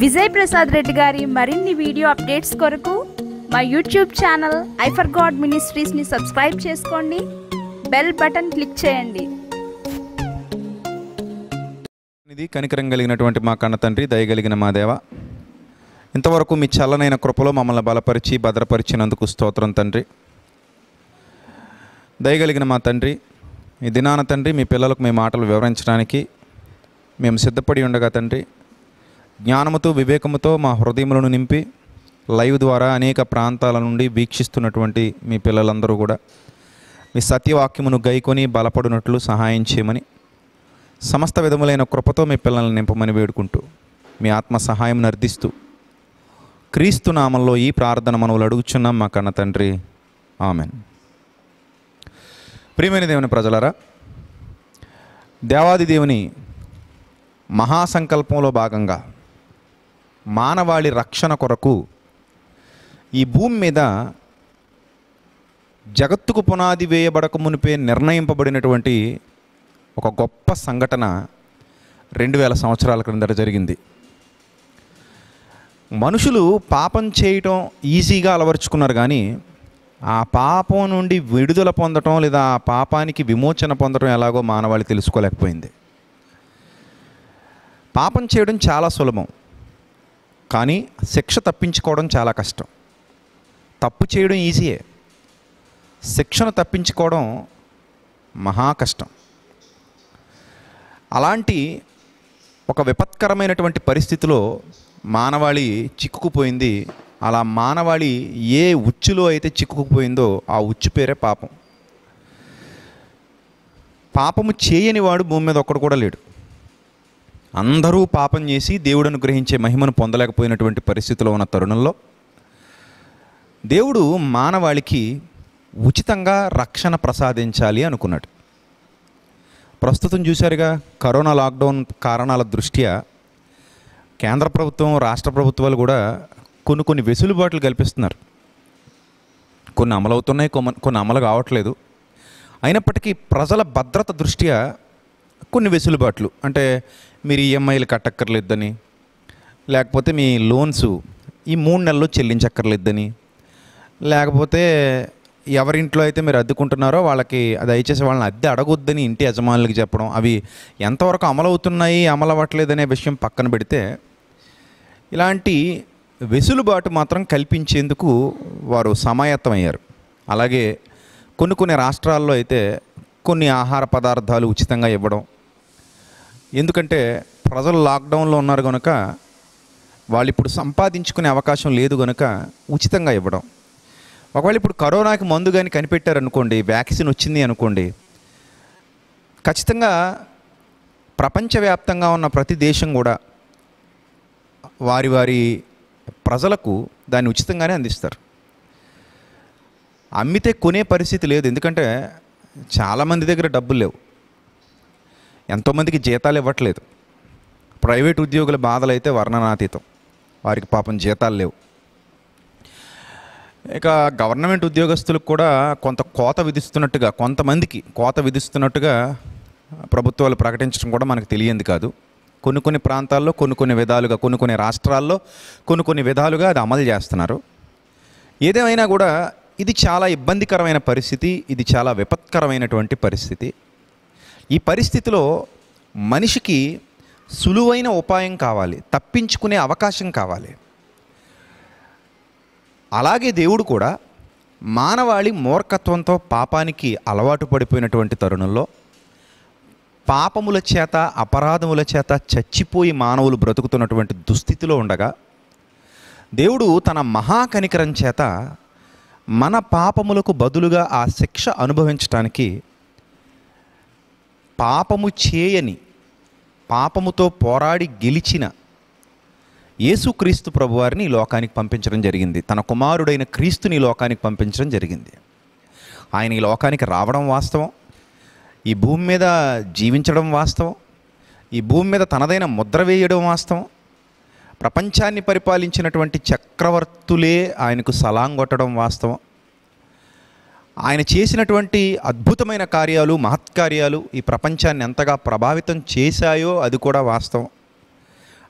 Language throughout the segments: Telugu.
విజయ్ ప్రసాద్ రెడ్డి గారి మరిన్ని వీడియో అప్డేట్స్ కొరకు మా యూట్యూబ్ ఛానల్ ఐఫర్ గాడ్ మినిస్ట్రీస్ని సబ్స్క్రైబ్ చేసుకోండి బెల్ బటన్ క్లిక్ చేయండి ఇది కనికరం కలిగినటువంటి మా కన్న తండ్రి దయగలిగిన మా దేవ ఇంతవరకు మీ చల్లనైన కృపలో మమ్మల్ని బలపరిచి భద్రపరిచినందుకు స్తోత్రం తండ్రి దయగలిగిన మా తండ్రి ఈ దినాన తండ్రి మీ పిల్లలకు మీ మాటలు వివరించడానికి మేము సిద్ధపడి ఉండగా తండ్రి జ్ఞానముతో వివేకముతో మా హృదయములను నింపి లైవ్ ద్వారా అనేక ప్రాంతాల నుండి వీక్షిస్తున్నటువంటి మీ పిల్లలందరూ కూడా మీ సత్యవాక్యమును గైకొని బలపడినట్లు సహాయం చేయమని సమస్త విధములైన కృపతో మీ పిల్లల్ని నింపమని వేడుకుంటూ మీ ఆత్మ సహాయం అర్థిస్తూ క్రీస్తు నామంలో ఈ ప్రార్థన మనవులు అడుగుచున్నాం మా కన్న తండ్రి ఆమెన్ ప్రియమైన దేవుని ప్రజలరా దేవాది దేవుని మహాసంకల్పంలో భాగంగా మానవాళి రక్షణ కొరకు ఈ భూమి మీద జగత్తుకు పునాది వేయబడక మునిపే నిర్ణయింపబడినటువంటి ఒక గొప్ప సంఘటన రెండు వేల సంవత్సరాల క్రిందట జరిగింది మనుషులు పాపం చేయటం ఈజీగా అలవరుచుకున్నారు కానీ ఆ పాపం నుండి విడుదల పొందటం లేదా ఆ పాపానికి విమోచన పొందటం ఎలాగో మానవాళి తెలుసుకోలేకపోయింది పాపం చేయడం చాలా సులభం కానీ శిక్ష తప్పించుకోవడం చాలా కష్టం తప్పు చేయడం ఈజీయే శిక్షను తప్పించుకోవడం మహా కష్టం అలాంటి ఒక విపత్కరమైనటువంటి పరిస్థితిలో మానవాళి చిక్కుకుపోయింది అలా మానవాళి ఏ ఉచ్చులో అయితే చిక్కుకుపోయిందో ఆ ఉచ్చు పేరే పాపం పాపము చేయని వాడు భూమి మీద ఒక్కడు కూడా లేడు అందరూ పాపం చేసి దేవుడు అనుగ్రహించే మహిమను పొందలేకపోయినటువంటి పరిస్థితిలో ఉన్న తరుణంలో దేవుడు మానవాళికి ఉచితంగా రక్షణ ప్రసాదించాలి అనుకున్నాడు ప్రస్తుతం చూశారుగా కరోనా లాక్డౌన్ కారణాల దృష్ట్యా కేంద్ర ప్రభుత్వం రాష్ట్ర ప్రభుత్వాలు కూడా కొన్ని కొన్ని వెసులుబాట్లు కల్పిస్తున్నారు కొన్ని అమలవుతున్నాయి కొమ- కొన్ని అమలు కావట్లేదు అయినప్పటికీ ప్రజల భద్రత దృష్ట్యా కొన్ని వెసులుబాట్లు అంటే మీరు ఈఎంఐలు కట్టక్కర్లేదని లేకపోతే మీ లోన్స్ ఈ మూడు నెలలు చెల్లించక్కర్లేదని లేకపోతే ఎవరింట్లో అయితే మీరు అద్దెకుంటున్నారో వాళ్ళకి దయచేసి వాళ్ళని అద్దె అడగొద్దని ఇంటి యజమానులకి చెప్పడం అవి ఎంతవరకు అమలవుతున్నాయి అమలు అవ్వట్లేదనే విషయం పక్కన పెడితే ఇలాంటి వెసులుబాటు మాత్రం కల్పించేందుకు వారు సమాయత్తమయ్యారు అలాగే కొన్ని కొన్ని రాష్ట్రాల్లో అయితే కొన్ని ఆహార పదార్థాలు ఉచితంగా ఇవ్వడం ఎందుకంటే ప్రజలు లాక్డౌన్లో ఉన్నారు కనుక వాళ్ళు ఇప్పుడు సంపాదించుకునే అవకాశం లేదు కనుక ఉచితంగా ఇవ్వడం ఒకవేళ ఇప్పుడు కరోనాకి మందు కానీ కనిపెట్టారనుకోండి వ్యాక్సిన్ వచ్చింది అనుకోండి ఖచ్చితంగా ప్రపంచవ్యాప్తంగా ఉన్న ప్రతి దేశం కూడా వారి వారి ప్రజలకు దాన్ని ఉచితంగానే అందిస్తారు అమ్మితే కొనే పరిస్థితి లేదు ఎందుకంటే చాలామంది దగ్గర డబ్బులు లేవు ఎంతోమందికి జీతాలు ఇవ్వట్లేదు ప్రైవేట్ ఉద్యోగుల బాధలు అయితే వర్ణనాతీతం వారికి పాపం జీతాలు లేవు ఇక గవర్నమెంట్ ఉద్యోగస్తులకు కూడా కొంత కోత విధిస్తున్నట్టుగా కొంతమందికి కోత విధిస్తున్నట్టుగా ప్రభుత్వాలు ప్రకటించడం కూడా మనకు తెలియంది కాదు కొన్ని కొన్ని ప్రాంతాల్లో కొన్ని కొన్ని విధాలుగా కొన్ని కొన్ని రాష్ట్రాల్లో కొన్ని కొన్ని విధాలుగా అది అమలు చేస్తున్నారు ఏదేమైనా కూడా ఇది చాలా ఇబ్బందికరమైన పరిస్థితి ఇది చాలా విపత్కరమైనటువంటి పరిస్థితి ఈ పరిస్థితిలో మనిషికి సులువైన ఉపాయం కావాలి తప్పించుకునే అవకాశం కావాలి అలాగే దేవుడు కూడా మానవాళి మూర్ఖత్వంతో పాపానికి అలవాటు పడిపోయినటువంటి తరుణంలో పాపముల చేత అపరాధముల చేత చచ్చిపోయి మానవులు బ్రతుకుతున్నటువంటి దుస్థితిలో ఉండగా దేవుడు తన మహాకనికరం చేత మన పాపములకు బదులుగా ఆ శిక్ష అనుభవించటానికి పాపము చేయని పాపముతో పోరాడి గెలిచిన యేసుక్రీస్తు ప్రభువారిని ఈ లోకానికి పంపించడం జరిగింది తన కుమారుడైన క్రీస్తుని ఈ లోకానికి పంపించడం జరిగింది ఆయన ఈ లోకానికి రావడం వాస్తవం ఈ భూమి మీద జీవించడం వాస్తవం ఈ భూమి మీద తనదైన ముద్ర వేయడం వాస్తవం ప్రపంచాన్ని పరిపాలించినటువంటి చక్రవర్తులే ఆయనకు సలాం కొట్టడం వాస్తవం ఆయన చేసినటువంటి అద్భుతమైన కార్యాలు మహత్కార్యాలు ఈ ప్రపంచాన్ని ఎంతగా ప్రభావితం చేశాయో అది కూడా వాస్తవం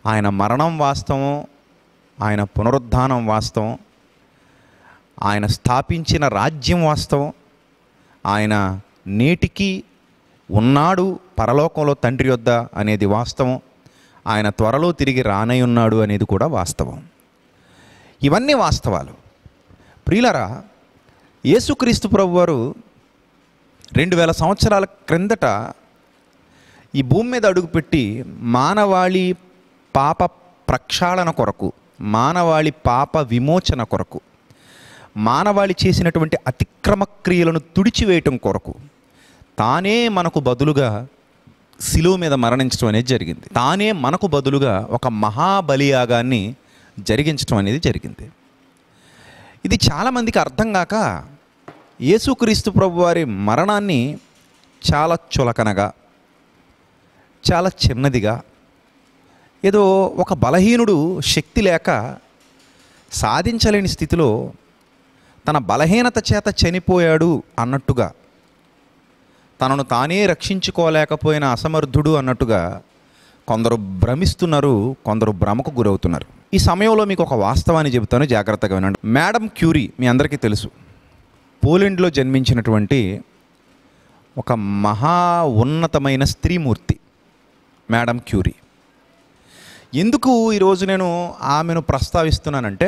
ఆయన మరణం వాస్తవం ఆయన పునరుద్ధానం వాస్తవం ఆయన స్థాపించిన రాజ్యం వాస్తవం ఆయన నేటికి ఉన్నాడు పరలోకంలో తండ్రి యొద్ద అనేది వాస్తవం ఆయన త్వరలో తిరిగి రానై ఉన్నాడు అనేది కూడా వాస్తవం ఇవన్నీ వాస్తవాలు ప్రియులరా యేసుక్రీస్తు ప్రభు వారు రెండు వేల సంవత్సరాల క్రిందట ఈ భూమి మీద అడుగుపెట్టి మానవాళి పాప ప్రక్షాళన కొరకు మానవాళి పాప విమోచన కొరకు మానవాళి చేసినటువంటి అతిక్రమ క్రియలను తుడిచివేయటం కొరకు తానే మనకు బదులుగా శిలువ మీద మరణించడం అనేది జరిగింది తానే మనకు బదులుగా ఒక మహాబలియాగాన్ని జరిగించడం అనేది జరిగింది ఇది చాలామందికి అర్థం కాక యేసుక్రీస్తు ప్రభు వారి మరణాన్ని చాలా చులకనగా చాలా చిన్నదిగా ఏదో ఒక బలహీనుడు శక్తి లేక సాధించలేని స్థితిలో తన బలహీనత చేత చనిపోయాడు అన్నట్టుగా తనను తానే రక్షించుకోలేకపోయిన అసమర్థుడు అన్నట్టుగా కొందరు భ్రమిస్తున్నారు కొందరు భ్రమకు గురవుతున్నారు ఈ సమయంలో మీకు ఒక వాస్తవాన్ని చెబుతాను జాగ్రత్తగా వినండి మేడం క్యూరీ మీ అందరికీ తెలుసు పోలెండ్లో జన్మించినటువంటి ఒక మహా ఉన్నతమైన స్త్రీమూర్తి మేడం క్యూరీ ఎందుకు ఈరోజు నేను ఆమెను ప్రస్తావిస్తున్నానంటే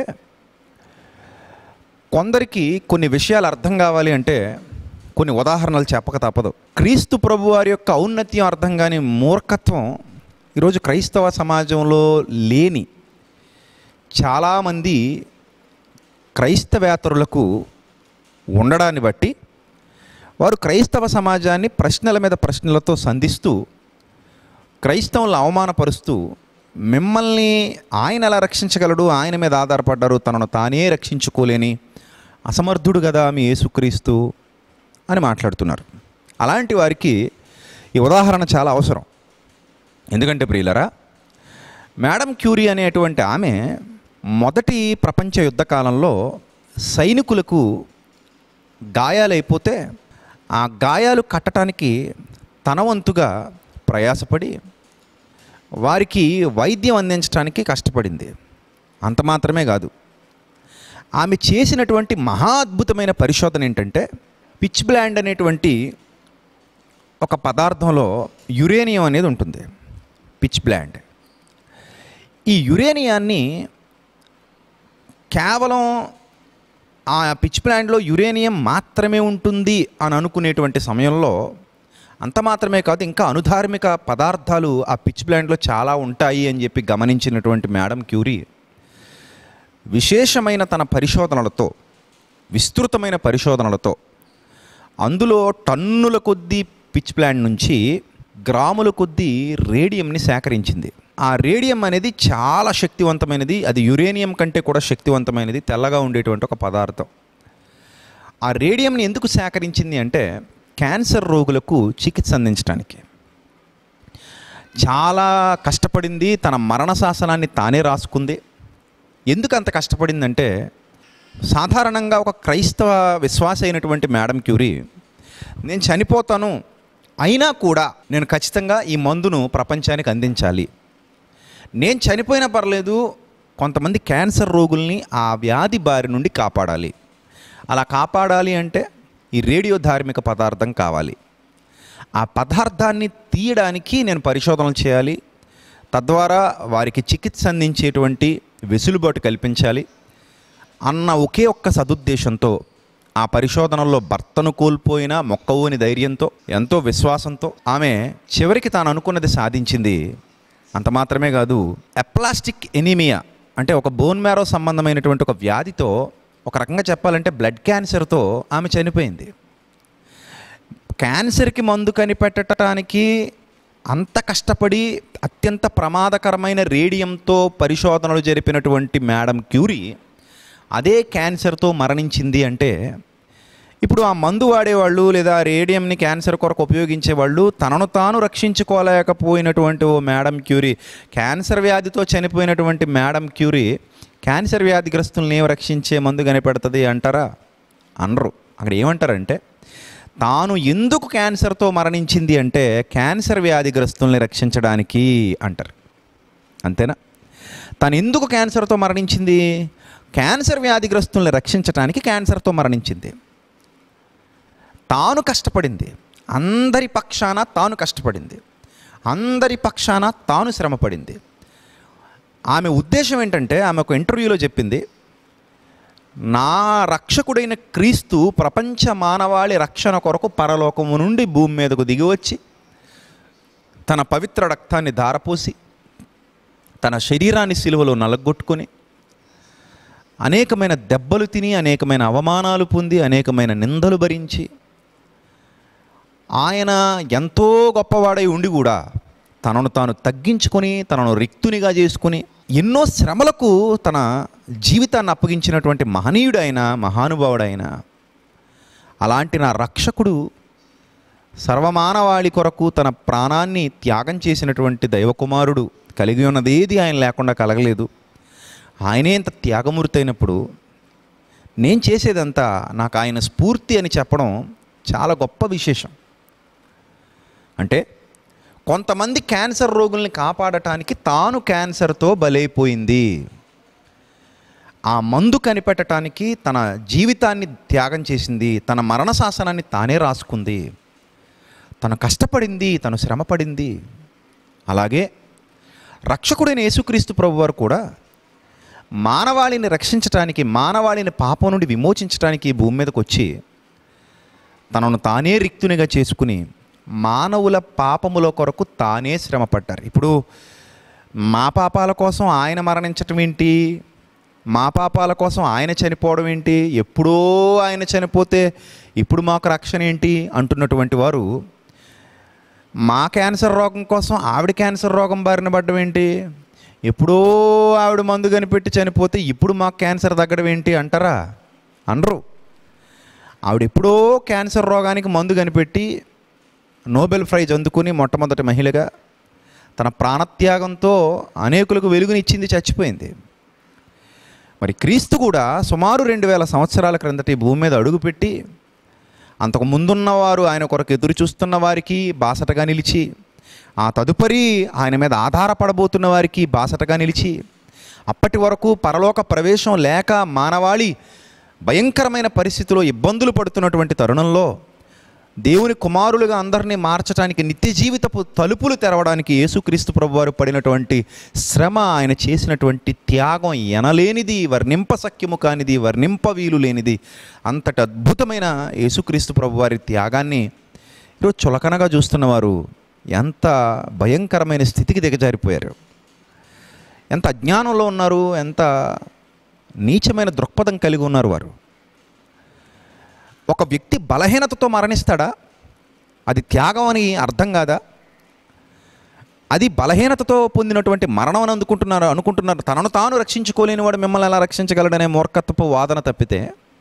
కొందరికి కొన్ని విషయాలు అర్థం కావాలి అంటే కొన్ని ఉదాహరణలు చెప్పక తప్పదు క్రీస్తు ప్రభు వారి యొక్క ఔన్నత్యం అర్థం కాని మూర్ఖత్వం ఈరోజు క్రైస్తవ సమాజంలో లేని చాలామంది క్రైస్తవేతరులకు ఉండడాన్ని బట్టి వారు క్రైస్తవ సమాజాన్ని ప్రశ్నల మీద ప్రశ్నలతో సంధిస్తూ క్రైస్తవులను అవమానపరుస్తూ మిమ్మల్ని ఆయన ఎలా రక్షించగలడు ఆయన మీద ఆధారపడ్డారు తనను తానే రక్షించుకోలేని అసమర్థుడు కదా మీ యేసుక్రీస్తు అని మాట్లాడుతున్నారు అలాంటి వారికి ఈ ఉదాహరణ చాలా అవసరం ఎందుకంటే ప్రియులరా మేడం క్యూరీ అనేటువంటి ఆమె మొదటి ప్రపంచ యుద్ధ కాలంలో సైనికులకు గాయాలైపోతే ఆ గాయాలు కట్టడానికి తన వంతుగా ప్రయాసపడి వారికి వైద్యం అందించడానికి కష్టపడింది అంత మాత్రమే కాదు ఆమె చేసినటువంటి మహా అద్భుతమైన పరిశోధన ఏంటంటే పిచ్ బ్లాండ్ అనేటువంటి ఒక పదార్థంలో యురేనియం అనేది ఉంటుంది పిచ్ బ్లాండ్ ఈ యురేనియాన్ని కేవలం ఆ పిచ్ ప్లాంట్లో యురేనియం మాత్రమే ఉంటుంది అని అనుకునేటువంటి సమయంలో అంత మాత్రమే కాదు ఇంకా అనుధార్మిక పదార్థాలు ఆ పిచ్ ప్లాంట్లో చాలా ఉంటాయి అని చెప్పి గమనించినటువంటి మేడం క్యూరీ విశేషమైన తన పరిశోధనలతో విస్తృతమైన పరిశోధనలతో అందులో టన్నుల కొద్దీ పిచ్ ప్లాంట్ నుంచి గ్రాముల కొద్దీ రేడియంని సేకరించింది ఆ రేడియం అనేది చాలా శక్తివంతమైనది అది యురేనియం కంటే కూడా శక్తివంతమైనది తెల్లగా ఉండేటువంటి ఒక పదార్థం ఆ రేడియంని ఎందుకు సేకరించింది అంటే క్యాన్సర్ రోగులకు చికిత్స అందించడానికి చాలా కష్టపడింది తన మరణ శాసనాన్ని తానే రాసుకుంది ఎందుకు అంత కష్టపడిందంటే సాధారణంగా ఒక క్రైస్తవ విశ్వాస అయినటువంటి మేడం క్యూరీ నేను చనిపోతాను అయినా కూడా నేను ఖచ్చితంగా ఈ మందును ప్రపంచానికి అందించాలి నేను చనిపోయినా పర్లేదు కొంతమంది క్యాన్సర్ రోగుల్ని ఆ వ్యాధి బారి నుండి కాపాడాలి అలా కాపాడాలి అంటే ఈ రేడియో ధార్మిక పదార్థం కావాలి ఆ పదార్థాన్ని తీయడానికి నేను పరిశోధనలు చేయాలి తద్వారా వారికి చికిత్స అందించేటువంటి వెసులుబాటు కల్పించాలి అన్న ఒకే ఒక్క సదుద్దేశంతో ఆ పరిశోధనల్లో భర్తను కోల్పోయిన మొక్కవోని ధైర్యంతో ఎంతో విశ్వాసంతో ఆమె చివరికి తాను అనుకున్నది సాధించింది అంత మాత్రమే కాదు ఎప్లాస్టిక్ ఎనీమియా అంటే ఒక బోన్ మ్యారో సంబంధమైనటువంటి ఒక వ్యాధితో ఒక రకంగా చెప్పాలంటే బ్లడ్ క్యాన్సర్తో ఆమె చనిపోయింది క్యాన్సర్కి మందు కనిపెట్టడానికి అంత కష్టపడి అత్యంత ప్రమాదకరమైన రేడియంతో పరిశోధనలు జరిపినటువంటి మేడం క్యూరీ అదే క్యాన్సర్తో మరణించింది అంటే ఇప్పుడు ఆ మందు వాడేవాళ్ళు లేదా రేడియంని క్యాన్సర్ కొరకు ఉపయోగించే వాళ్ళు తనను తాను రక్షించుకోలేకపోయినటువంటి ఓ మేడం క్యూరీ క్యాన్సర్ వ్యాధితో చనిపోయినటువంటి మేడం క్యూరీ క్యాన్సర్ వ్యాధిగ్రస్తుల్ని ఏం రక్షించే మందు కనిపెడుతుంది అంటారా అనరు అక్కడ ఏమంటారంటే తాను ఎందుకు క్యాన్సర్తో మరణించింది అంటే క్యాన్సర్ వ్యాధిగ్రస్తుల్ని రక్షించడానికి అంటారు అంతేనా తను ఎందుకు క్యాన్సర్తో మరణించింది క్యాన్సర్ వ్యాధిగ్రస్తుల్ని రక్షించడానికి క్యాన్సర్తో మరణించింది తాను కష్టపడింది అందరి పక్షాన తాను కష్టపడింది అందరి పక్షాన తాను శ్రమపడింది ఆమె ఉద్దేశం ఏంటంటే ఆమె ఒక ఇంటర్వ్యూలో చెప్పింది నా రక్షకుడైన క్రీస్తు ప్రపంచ మానవాళి రక్షణ కొరకు పరలోకము నుండి భూమి మీదకు దిగివచ్చి తన పవిత్ర రక్తాన్ని ధారపోసి తన శరీరాన్ని సిలువలో నలగొట్టుకొని అనేకమైన దెబ్బలు తిని అనేకమైన అవమానాలు పొంది అనేకమైన నిందలు భరించి ఆయన ఎంతో గొప్పవాడై ఉండి కూడా తనను తాను తగ్గించుకొని తనను రిక్తునిగా చేసుకుని ఎన్నో శ్రమలకు తన జీవితాన్ని అప్పగించినటువంటి మహనీయుడైన మహానుభావుడైన అలాంటి నా రక్షకుడు సర్వమానవాళి కొరకు తన ప్రాణాన్ని త్యాగం చేసినటువంటి దైవకుమారుడు కలిగి ఉన్నదేది ఆయన లేకుండా కలగలేదు ఆయనే ఇంత త్యాగమూర్తి అయినప్పుడు నేను చేసేదంతా నాకు ఆయన స్ఫూర్తి అని చెప్పడం చాలా గొప్ప విశేషం అంటే కొంతమంది క్యాన్సర్ రోగుల్ని కాపాడటానికి తాను క్యాన్సర్తో బలైపోయింది ఆ మందు కనిపెట్టడానికి తన జీవితాన్ని త్యాగం చేసింది తన మరణ శాసనాన్ని తానే రాసుకుంది తను కష్టపడింది తను శ్రమపడింది అలాగే రక్షకుడైన యేసుక్రీస్తు ప్రభు వారు కూడా మానవాళిని రక్షించటానికి మానవాళిని పాపం నుండి విమోచించడానికి ఈ భూమి మీదకి వచ్చి తనను తానే రిక్తునిగా చేసుకుని మానవుల పాపముల కొరకు తానే శ్రమపడ్డారు ఇప్పుడు మా పాపాల కోసం ఆయన మరణించటం ఏంటి మా పాపాల కోసం ఆయన చనిపోవడం ఏంటి ఎప్పుడో ఆయన చనిపోతే ఇప్పుడు మాకు రక్షణ ఏంటి అంటున్నటువంటి వారు మా క్యాన్సర్ రోగం కోసం ఆవిడ క్యాన్సర్ రోగం బారిన పడ్డం ఏంటి ఎప్పుడో ఆవిడ మందు కనిపెట్టి చనిపోతే ఇప్పుడు మాకు క్యాన్సర్ తగ్గడం ఏంటి అంటారా అనరు ఆవిడ ఎప్పుడో క్యాన్సర్ రోగానికి మందు కనిపెట్టి నోబెల్ ప్రైజ్ అందుకుని మొట్టమొదటి మహిళగా తన ప్రాణత్యాగంతో అనేకులకు వెలుగునిచ్చింది చచ్చిపోయింది మరి క్రీస్తు కూడా సుమారు రెండు వేల సంవత్సరాల క్రిందట ఈ భూమి మీద అడుగుపెట్టి అంతకు ముందున్నవారు ఆయన కొరకు ఎదురు చూస్తున్న వారికి బాసటగా నిలిచి ఆ తదుపరి ఆయన మీద ఆధారపడబోతున్న వారికి బాసటగా నిలిచి అప్పటి వరకు పరలోక ప్రవేశం లేక మానవాళి భయంకరమైన పరిస్థితిలో ఇబ్బందులు పడుతున్నటువంటి తరుణంలో దేవుని కుమారులుగా అందరినీ మార్చడానికి నిత్య జీవితపు తలుపులు తెరవడానికి యేసుక్రీస్తు ప్రభువారు పడినటువంటి శ్రమ ఆయన చేసినటువంటి త్యాగం ఎనలేనిది వర్ణింపసక్యము కానిది వర్ణింప వీలు లేనిది అంతటి అద్భుతమైన యేసుక్రీస్తు ప్రభువారి త్యాగాన్ని ఈరోజు చులకనగా చూస్తున్నవారు ఎంత భయంకరమైన స్థితికి దిగజారిపోయారు ఎంత అజ్ఞానంలో ఉన్నారు ఎంత నీచమైన దృక్పథం కలిగి ఉన్నారు వారు ఒక వ్యక్తి బలహీనతతో మరణిస్తాడా అది త్యాగం అని అర్థం కాదా అది బలహీనతతో పొందినటువంటి మరణం అని అందుకుంటున్నారు అనుకుంటున్నారు తనను తాను రక్షించుకోలేని వాడు మిమ్మల్ని ఎలా రక్షించగలడనే మూర్ఖత్వపు వాదన తప్పితే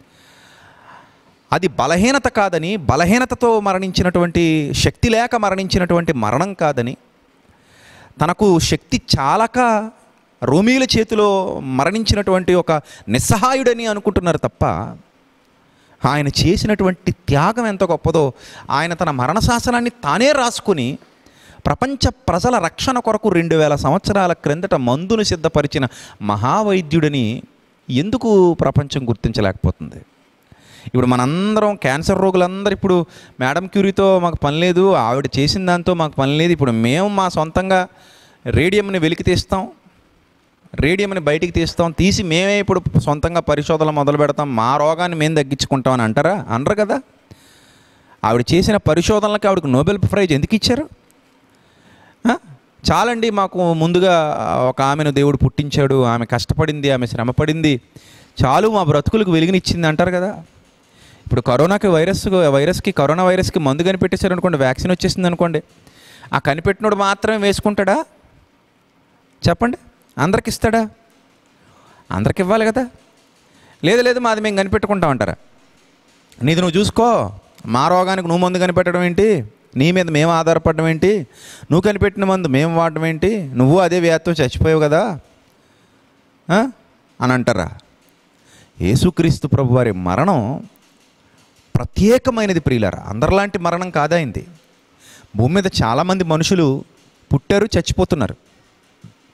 అది బలహీనత కాదని బలహీనతతో మరణించినటువంటి శక్తి లేక మరణించినటువంటి మరణం కాదని తనకు శక్తి చాలక రోమీల చేతిలో మరణించినటువంటి ఒక నిస్సహాయుడని అనుకుంటున్నారు తప్ప ఆయన చేసినటువంటి త్యాగం ఎంత గొప్పదో ఆయన తన మరణ శాసనాన్ని తానే రాసుకుని ప్రపంచ ప్రజల రక్షణ కొరకు రెండు వేల సంవత్సరాల క్రిందట మందును సిద్ధపరిచిన మహావైద్యుడని ఎందుకు ప్రపంచం గుర్తించలేకపోతుంది ఇప్పుడు మనందరం క్యాన్సర్ రోగులందరూ ఇప్పుడు మేడం క్యూరీతో మాకు పని లేదు ఆవిడ చేసిన దాంతో మాకు పని లేదు ఇప్పుడు మేము మా సొంతంగా రేడియంని వెలికి తీస్తాం రేడియంని బయటికి తీస్తాం తీసి మేమే ఇప్పుడు సొంతంగా పరిశోధనలు మొదలు పెడతాం మా రోగాన్ని మేము తగ్గించుకుంటాం అని అంటారా అనరు కదా ఆవిడ చేసిన పరిశోధనలకు ఆవిడకు నోబెల్ ప్రైజ్ ఎందుకు ఇచ్చారు ఆ? చాలండి మాకు ముందుగా ఒక ఆమెను దేవుడు పుట్టించాడు ఆమె కష్టపడింది ఆమె శ్రమపడింది చాలు మా బ్రతుకులకు వెలుగునిచ్చింది అంటారు కదా ఇప్పుడు కరోనాకి వైరస్ వైరస్కి కరోనా వైరస్కి మందు కనిపెట్టేశారు అనుకోండి వ్యాక్సిన్ వచ్చేసింది అనుకోండి ఆ కనిపెట్టినోడు మాత్రమే వేసుకుంటాడా చెప్పండి అందరికి ఇస్తాడా అందరికి ఇవ్వాలి కదా లేదు లేదు మాది మేము కనిపెట్టుకుంటాం అంటారా నీది నువ్వు చూసుకో మా రోగానికి నువ్వు మందు కనిపెట్టడం ఏంటి నీ మీద మేము ఆధారపడడం ఏంటి నువ్వు కనిపెట్టిన మందు మేము వాడడం ఏంటి నువ్వు అదే వ్యాధితో చచ్చిపోయావు కదా ఆ? అని అంటారా యేసుక్రీస్తు ప్రభు వారి మరణం ప్రత్యేకమైనది ప్రియులారా అందరిలాంటి మరణం కాదైంది భూమి మీద చాలామంది మనుషులు పుట్టారు చచ్చిపోతున్నారు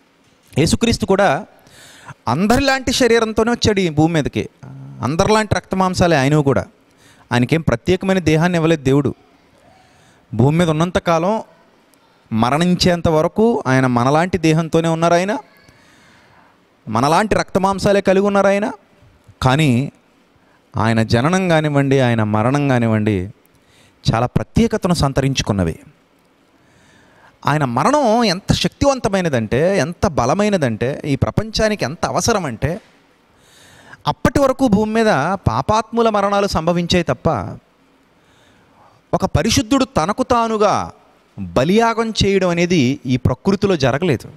యేసుక్రీస్తు కూడా అందరిలాంటి శరీరంతోనే వచ్చాడు ఈ భూమి మీదకి అందరిలాంటి రక్తమాంసాలే ఆయనవి కూడా ఆయనకేం ప్రత్యేకమైన దేహాన్ని ఇవ్వలేదు దేవుడు భూమి మీద ఉన్నంతకాలం మరణించేంత వరకు ఆయన మనలాంటి దేహంతోనే ఉన్నారు ఆయన మనలాంటి రక్తమాంసాలే కలిగి ఉన్నారు ఆయన కానీ ఆయన జననం కానివ్వండి ఆయన మరణం కానివ్వండి చాలా ప్రత్యేకతను సంతరించుకున్నవి ఆయన మరణం ఎంత శక్తివంతమైనదంటే ఎంత బలమైనదంటే ఈ ప్రపంచానికి ఎంత అవసరం అంటే అప్పటి వరకు భూమి మీద పాపాత్ముల మరణాలు సంభవించాయి తప్ప ఒక పరిశుద్ధుడు తనకు తానుగా బలియాగం చేయడం అనేది ఈ ప్రకృతిలో జరగలేదు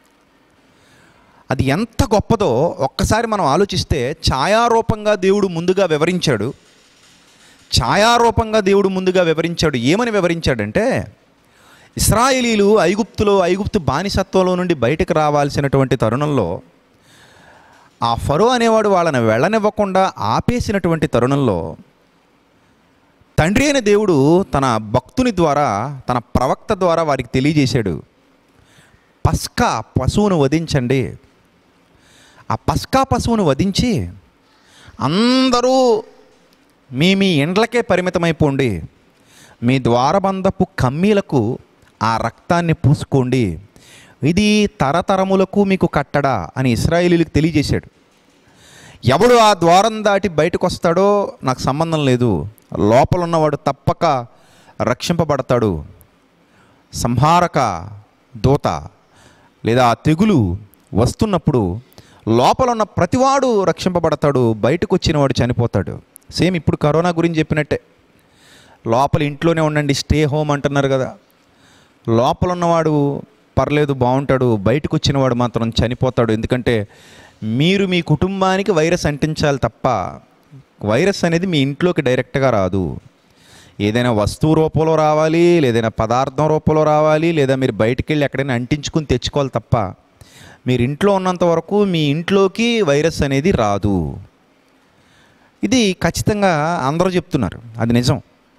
అది ఎంత గొప్పదో ఒక్కసారి మనం ఆలోచిస్తే ఛాయారూపంగా దేవుడు ముందుగా వివరించాడు ఛాయారూపంగా దేవుడు ముందుగా వివరించాడు ఏమని వివరించాడంటే ఇస్రాయేలీలు ఐగుప్తులో ఐగుప్తు బానిసత్వంలో నుండి బయటకు రావాల్సినటువంటి తరుణంలో ఆ ఫరో అనేవాడు వాళ్ళని వెళ్ళనివ్వకుండా ఆపేసినటువంటి తరుణంలో తండ్రి అయిన దేవుడు తన భక్తుని ద్వారా తన ప్రవక్త ద్వారా వారికి తెలియజేశాడు పస్కా పశువును వధించండి ఆ పస్కా పశువును వధించి అందరూ మీ మీ ఇండ్లకే పరిమితమైపోండి మీ ద్వారబంధపు కమ్మీలకు ఆ రక్తాన్ని పూసుకోండి ఇది తరతరములకు మీకు కట్టడా అని ఇస్రాయేలీలకు తెలియజేశాడు ఎవడు ఆ ద్వారం దాటి బయటకు వస్తాడో నాకు సంబంధం లేదు లోపల ఉన్నవాడు తప్పక రక్షింపబడతాడు సంహారక దూత లేదా ఆ తెగులు వస్తున్నప్పుడు లోపల ఉన్న ప్రతివాడు రక్షింపబడతాడు బయటకు వచ్చినవాడు చనిపోతాడు సేమ్ ఇప్పుడు కరోనా గురించి చెప్పినట్టే లోపల ఇంట్లోనే ఉండండి స్టే హోమ్ అంటున్నారు కదా లోపల ఉన్నవాడు పర్లేదు బాగుంటాడు బయటకు వచ్చినవాడు మాత్రం చనిపోతాడు ఎందుకంటే మీరు మీ కుటుంబానికి వైరస్ అంటించాలి తప్ప వైరస్ అనేది మీ ఇంట్లోకి డైరెక్ట్గా రాదు ఏదైనా వస్తువు రూపంలో రావాలి లేదైనా పదార్థం రూపంలో రావాలి లేదా మీరు బయటికి వెళ్ళి ఎక్కడైనా అంటించుకుని తెచ్చుకోవాలి తప్ప మీరు ఇంట్లో ఉన్నంత వరకు మీ ఇంట్లోకి వైరస్ అనేది రాదు ఇది ఖచ్చితంగా అందరూ చెప్తున్నారు అది నిజం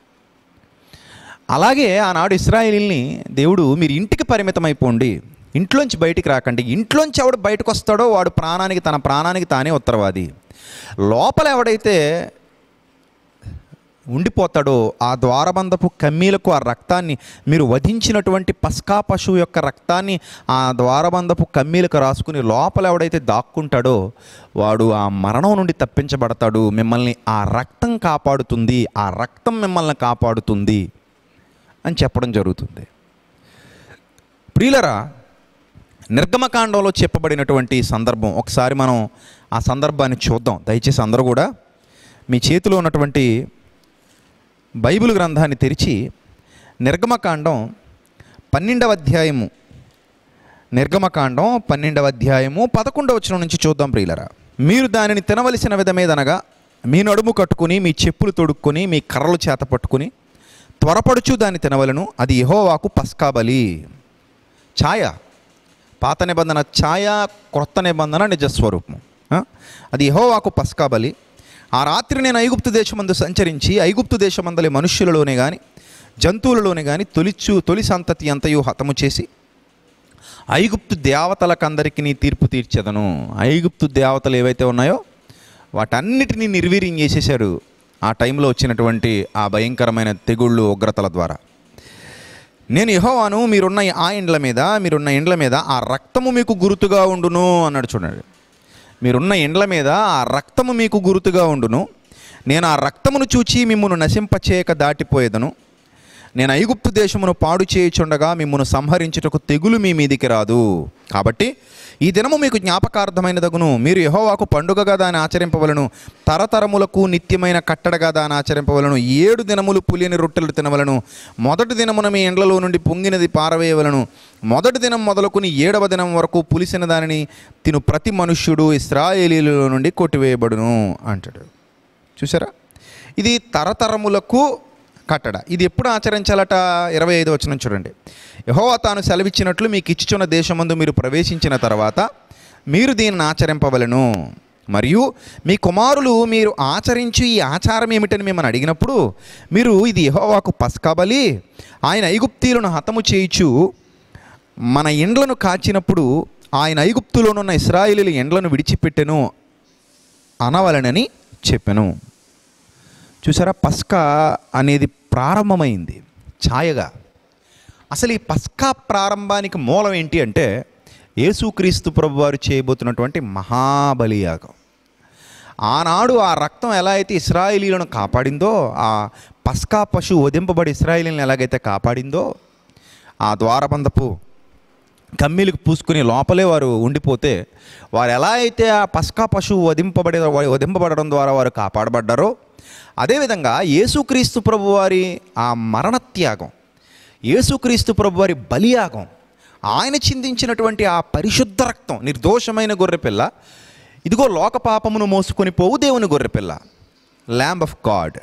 అలాగే ఆనాడు ఇస్రాయేలీల్ని దేవుడు మీరు ఇంటికి పరిమితమైపోండి ఇంట్లోంచి బయటికి రాకండి ఇంట్లోంచి ఎవడు బయటకు వస్తాడో వాడు ప్రాణానికి తన ప్రాణానికి తానే ఉత్తరవాది లోపల ఎవడైతే ఉండిపోతాడో ఆ ద్వారబంధపు కమ్మీలకు ఆ రక్తాన్ని మీరు వధించినటువంటి పస్కా పశువు యొక్క రక్తాన్ని ఆ ద్వారబంధపు కమ్మీలకు రాసుకుని లోపల ఎవడైతే దాక్కుంటాడో వాడు ఆ మరణం నుండి తప్పించబడతాడు మిమ్మల్ని ఆ రక్తం కాపాడుతుంది ఆ రక్తం మిమ్మల్ని కాపాడుతుంది అని చెప్పడం జరుగుతుంది ప్రియులరా నిర్గమకాండంలో చెప్పబడినటువంటి సందర్భం ఒకసారి మనం ఆ సందర్భాన్ని చూద్దాం దయచేసి అందరూ కూడా మీ చేతిలో ఉన్నటువంటి బైబిల్ గ్రంథాన్ని తెరిచి నిర్గమకాండం పన్నెండవ అధ్యాయము నిర్గమకాండం పన్నెండవ అధ్యాయము పదకొండవ వచనం నుంచి చూద్దాం ప్రియులరా మీరు దానిని తినవలసిన విధమేదనగా మీ నడుము కట్టుకుని మీ చెప్పులు తొడుక్కొని మీ కర్రలు చేత పట్టుకుని త్వరపడుచు దాన్ని తినవలను అది యెహోవాకు పస్కా బలి ఛాయ పాత నిబంధన ఛాయ క్రొత్త నిబంధన నిజస్వరూపం ఆ? అది యెహోవాకు పస్కా బలి ఆ రాత్రి నేను ఐగుప్తు దేశమందు సంచరించి ఐగుప్తు దేశమందలి మనుష్యులలోనే కానీ జంతువులలోనే కానీ తొలిచు తొలి సంతతి అంతయు హతము చేసి ఐగుప్తు దేవతలకందరికీ నీ తీర్పు తీర్చెదను ఐగుప్తు దేవతలు ఏవైతే ఉన్నాయో వాటన్నిటినీ నిర్వీర్యం చేసేశారు ఆ టైంలో వచ్చినటువంటి ఆ భయంకరమైన తెగుళ్ళు ఉగ్రతల ద్వారా నేను యెహోవాను మీరున్న ఆ ఇండ్ల మీద మీరున్న ఇండ్ల మీద ఆ రక్తము మీకు గురుతుగా ఉండును అన్నాడు చూడండి మీరున్న ఇండ్ల మీద ఆ రక్తము మీకు గురుతుగా ఉండును నేను ఆ రక్తమును చూచి మిమ్మును నశింపచేయక దాటిపోయేదను నేను ఐగుప్తు దేశమును పాడు చేయుచుండగా మిమ్మును సంహరించుటకు తెగులు మీ మీదికి రాదు కాబట్టి ఈ దినము మీకు జ్ఞాపకార్థమైనదగును మీరు యెహోవాకు పండుగగా దాన్ని ఆచరింపవలను తరతరములకు నిత్యమైన కట్టడగా దాన్ని ఆచరింపవలను ఏడు దినములు పులిని రొట్టెలు తినవలను మొదటి దినమున మీ ఎండ్లలో నుండి పొంగినది పారవేయవలను మొదటి దినం మొదలుకుని ఏడవ దినం వరకు పులిసిన దానిని తిను ప్రతి మనుష్యుడు ఇస్రాయేలీల నుండి కొట్టివేయబడును అంటాడు చూసారా ఇది తరతరములకు కట్టడ ఇది ఎప్పుడు ఆచరించాలట ఇరవై ఐదు వచ్చిన చూడండి యహోవా తాను సెలవిచ్చినట్లు మీకు ఇచ్చుచున్న దేశమందు మీరు ప్రవేశించిన తర్వాత మీరు దీనిని ఆచరింపవలను మరియు మీ కుమారులు మీరు ఆచరించు ఈ ఆచారం ఏమిటని మిమ్మల్ని అడిగినప్పుడు మీరు ఇది యహోవాకు పస్కాబలి ఆయన ఐగుప్తీలను హతము చేయిచు మన ఇండ్లను కాచినప్పుడు ఆయన ఐగుప్తులోనున్న ఇస్రాయేలీల ఎండ్లను విడిచిపెట్టెను అనవలనని చెప్పెను చూసారా పస్కా అనేది ప్రారంభమైంది ఛాయగా అసలు ఈ పస్కా ప్రారంభానికి మూలం ఏంటి అంటే యేసుక్రీస్తు ప్రభు వారు చేయబోతున్నటువంటి మహాబలియాగం ఆనాడు ఆ రక్తం ఎలా అయితే ఇస్రాయేలీలను కాపాడిందో ఆ పస్కా పశువు వధింపబడి ఇస్రాయేలీలను ఎలాగైతే కాపాడిందో ఆ ద్వారబంధపు కమ్మీలకు పూసుకుని లోపలే వారు ఉండిపోతే వారు ఎలా అయితే ఆ పస్కా పశువు వధింపబడి వధింపబడడం ద్వారా వారు కాపాడబడ్డారో అదేవిధంగా యేసుక్రీస్తు ప్రభు వారి ఆ మరణత్యాగం యేసుక్రీస్తు ప్రభు వారి బలియాగం ఆయన చిందించినటువంటి ఆ పరిశుద్ధ రక్తం నిర్దోషమైన గొర్రెపిల్ల ఇదిగో లోక పాపమును మోసుకొని పోవు దేవుని గొర్రెపిల్ల ల్యాంబ్ ఆఫ్ గాడ్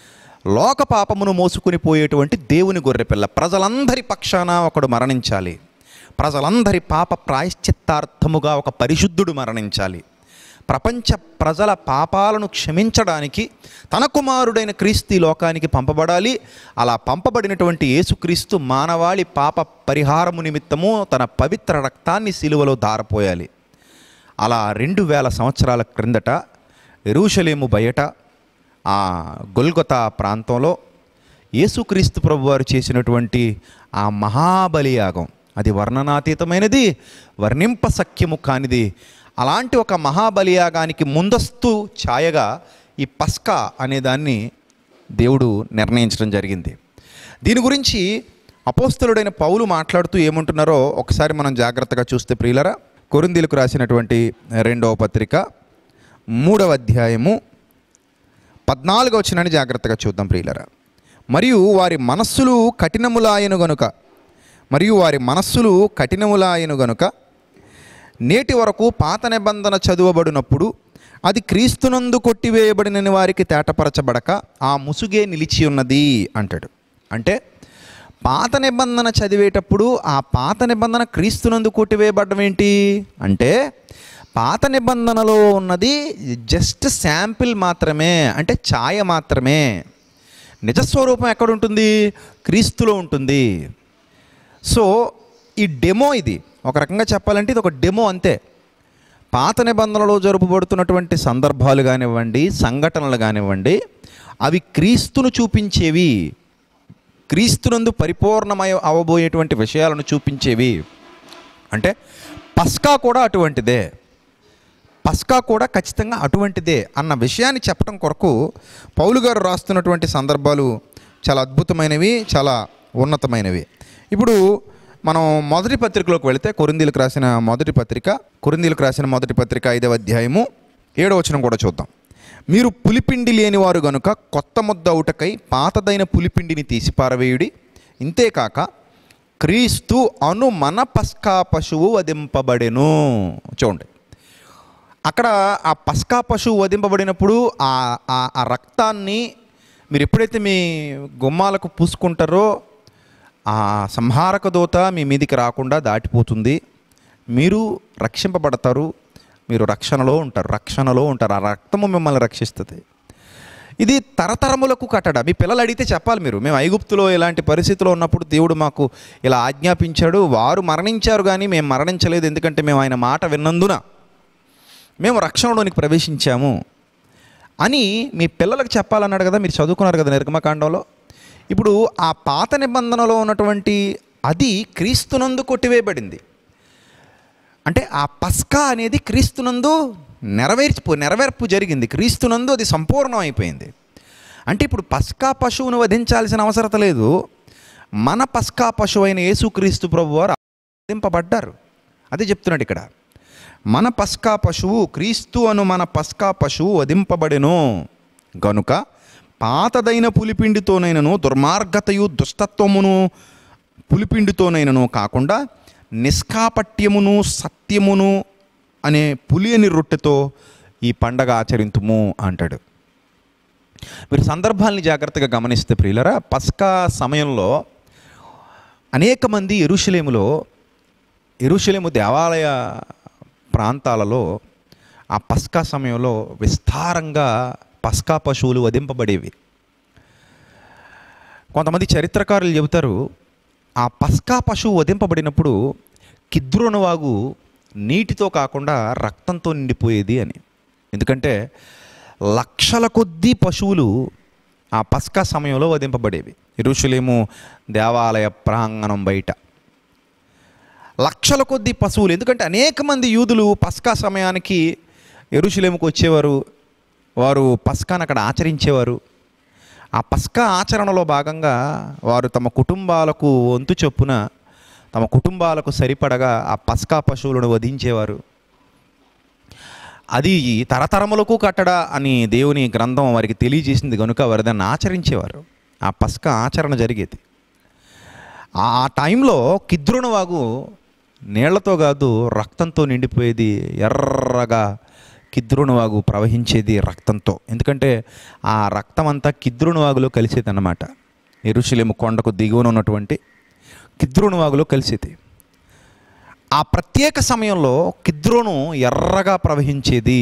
లోక పాపమును మోసుకుని పోయేటువంటి దేవుని గొర్రెపిల్ల ప్రజలందరి పక్షాన ఒకడు మరణించాలి ప్రజలందరి పాప ప్రాయశ్చిత్తార్థముగా ఒక పరిశుద్ధుడు మరణించాలి ప్రపంచ ప్రజల పాపాలను క్షమించడానికి తన కుమారుడైన క్రీస్తు ఈ లోకానికి పంపబడాలి అలా పంపబడినటువంటి యేసుక్రీస్తు మానవాళి పాప పరిహారము నిమిత్తము తన పవిత్ర రక్తాన్ని సిలువలో దారపోయాలి అలా రెండు వేల సంవత్సరాల క్రిందట ఎరుషలేము బయట ఆ గొల్గొతా ప్రాంతంలో యేసుక్రీస్తు ప్రభు వారు చేసినటువంటి ఆ మహాబలియాగం అది వర్ణనాతీతమైనది వర్ణింప సఖ్యము కానిది అలాంటి ఒక మహాబలియాగానికి ముందస్తు ఛాయగా ఈ పస్కా అనే దాన్ని దేవుడు నిర్ణయించడం జరిగింది దీని గురించి అపోస్తలుడైన పౌలు మాట్లాడుతూ ఏమంటున్నారో ఒకసారి మనం జాగ్రత్తగా చూస్తే ప్రియులరా కొరిందీలకు రాసినటువంటి రెండవ పత్రిక మూడవ అధ్యాయము పద్నాలుగో వచ్చినని జాగ్రత్తగా చూద్దాం ప్రియులరా మరియు వారి మనస్సులు కఠినములాయను గనుక మరియు వారి మనస్సులు కఠినములాయను గనుక నేటి వరకు పాత నిబంధన చదువబడినప్పుడు అది క్రీస్తునందు కొట్టివేయబడిన వారికి తేటపరచబడక ఆ ముసుగే నిలిచి ఉన్నది అంటాడు అంటే పాత నిబంధన చదివేటప్పుడు ఆ పాత నిబంధన క్రీస్తునందు కొట్టివేయబడడం ఏంటి అంటే పాత నిబంధనలో ఉన్నది జస్ట్ శాంపిల్ మాత్రమే అంటే ఛాయ మాత్రమే నిజస్వరూపం ఎక్కడ ఉంటుంది క్రీస్తులో ఉంటుంది సో ఈ డెమో ఇది ఒక రకంగా చెప్పాలంటే ఇది ఒక డెమో అంతే పాత నిబంధనలో జరుపబడుతున్నటువంటి సందర్భాలు కానివ్వండి సంఘటనలు కానివ్వండి అవి క్రీస్తును చూపించేవి క్రీస్తునందు పరిపూర్ణమయ అవబోయేటువంటి విషయాలను చూపించేవి అంటే పస్కా కూడా అటువంటిదే పస్కా కూడా ఖచ్చితంగా అటువంటిదే అన్న విషయాన్ని చెప్పడం కొరకు పౌలు గారు రాస్తున్నటువంటి సందర్భాలు చాలా అద్భుతమైనవి చాలా ఉన్నతమైనవి ఇప్పుడు మనం మొదటి పత్రికలోకి వెళితే కొరిందీలకు రాసిన మొదటి పత్రిక కొరిందీలకు రాసిన మొదటి పత్రిక ఐదవ అధ్యాయము ఏడవ వచనం కూడా చూద్దాం మీరు పులిపిండి లేనివారు గనుక కొత్త ముద్ద అవుటకై పాతదైన పులిపిండిని తీసి పారవేయుడి ఇంతేకాక క్రీస్తు అను మన పస్కా పశువు వధింపబడెను చూడండి అక్కడ ఆ పస్కా పశువు వధింపబడినప్పుడు ఆ ఆ- ఆ రక్తాన్ని మీరు ఎప్పుడైతే మీ గుమ్మాలకు పూసుకుంటారో ఆ సంహారక దూత మీ మీదికి రాకుండా దాటిపోతుంది మీరు రక్షింపబడతారు మీరు రక్షణలో ఉంటారు రక్షణలో ఉంటారు ఆ రక్తము మిమ్మల్ని రక్షిస్తుంది ఇది తరతరములకు కట్టడ మీ పిల్లలు అడిగితే చెప్పాలి మీరు మేము ఐగుప్తులో ఇలాంటి పరిస్థితిలో ఉన్నప్పుడు దేవుడు మాకు ఇలా ఆజ్ఞాపించాడు వారు మరణించారు కానీ మేము మరణించలేదు ఎందుకంటే మేము ఆయన మాట విన్నందున మేము రక్షణలోనికి ప్రవేశించాము అని మీ పిల్లలకు చెప్పాలన్నాడు కదా మీరు చదువుకున్నారు కదా నిర్గమకాండంలో ఇప్పుడు ఆ పాత నిబంధనలో ఉన్నటువంటి అది క్రీస్తునందు కొట్టివేయబడింది అంటే ఆ పస్కా అనేది క్రీస్తునందు నెరవేర్చిపో నెరవేర్పు జరిగింది క్రీస్తునందు అది సంపూర్ణం అయిపోయింది అంటే ఇప్పుడు పస్కా పశువును వధించాల్సిన అవసరత లేదు మన పస్కా పశువు అయిన యేసుక్రీస్తు ప్రభు వారు వధింపబడ్డారు అదే చెప్తున్నాడు ఇక్కడ మన పస్కా పశువు క్రీస్తు అను మన పస్కా పశువు వధింపబడెను గనుక పాతదైన పులిపిండితోనైనను దుర్మార్గతయు దుష్టత్వమును పులిపిండితోనైనను కాకుండా నిష్కాపట్యమును సత్యమును అనే పులియని రొట్టెతో ఈ పండగ ఆచరింతుము అంటాడు మీరు సందర్భాల్ని జాగ్రత్తగా గమనిస్తే ప్రియులరా పస్కా సమయంలో అనేక మంది ఎరుషలేములో ఎరుషలేము దేవాలయ ప్రాంతాలలో ఆ పస్కా సమయంలో విస్తారంగా పస్కా పశువులు వధింపబడేవి కొంతమంది చరిత్రకారులు చెబుతారు ఆ పస్కా పశువు వధింపబడినప్పుడు కిద్రోను వాగు నీటితో కాకుండా రక్తంతో నిండిపోయేది అని ఎందుకంటే లక్షల కొద్దీ పశువులు ఆ పస్కా సమయంలో వధింపబడేవి ఇరుషులేము దేవాలయ ప్రాంగణం బయట లక్షల కొద్దీ పశువులు ఎందుకంటే అనేక మంది యూదులు పస్కా సమయానికి ఎరుషులేముకు వచ్చేవారు వారు పస్కాను అక్కడ ఆచరించేవారు ఆ పస్కా ఆచరణలో భాగంగా వారు తమ కుటుంబాలకు వంతు చొప్పున తమ కుటుంబాలకు సరిపడగా ఆ పస్కా పశువులను వధించేవారు అది తరతరములకు కట్టడ అని దేవుని గ్రంథం వారికి తెలియజేసింది కనుక వారు దాన్ని ఆచరించేవారు ఆ పస్కా ఆచరణ జరిగేది ఆ ఆ టైంలో కిద్రుని వాగు నీళ్లతో కాదు రక్తంతో నిండిపోయేది ఎర్రగా కిద్రుని వాగు ప్రవహించేది రక్తంతో ఎందుకంటే ఆ రక్తం అంతా కిద్రుని వాగులో కలిసేది అన్నమాట ఎరుషులేము కొండకు దిగువన ఉన్నటువంటి కిద్రుని వాగులో కలిసేది ఆ ప్రత్యేక సమయంలో కిద్రోను ఎర్రగా ప్రవహించేది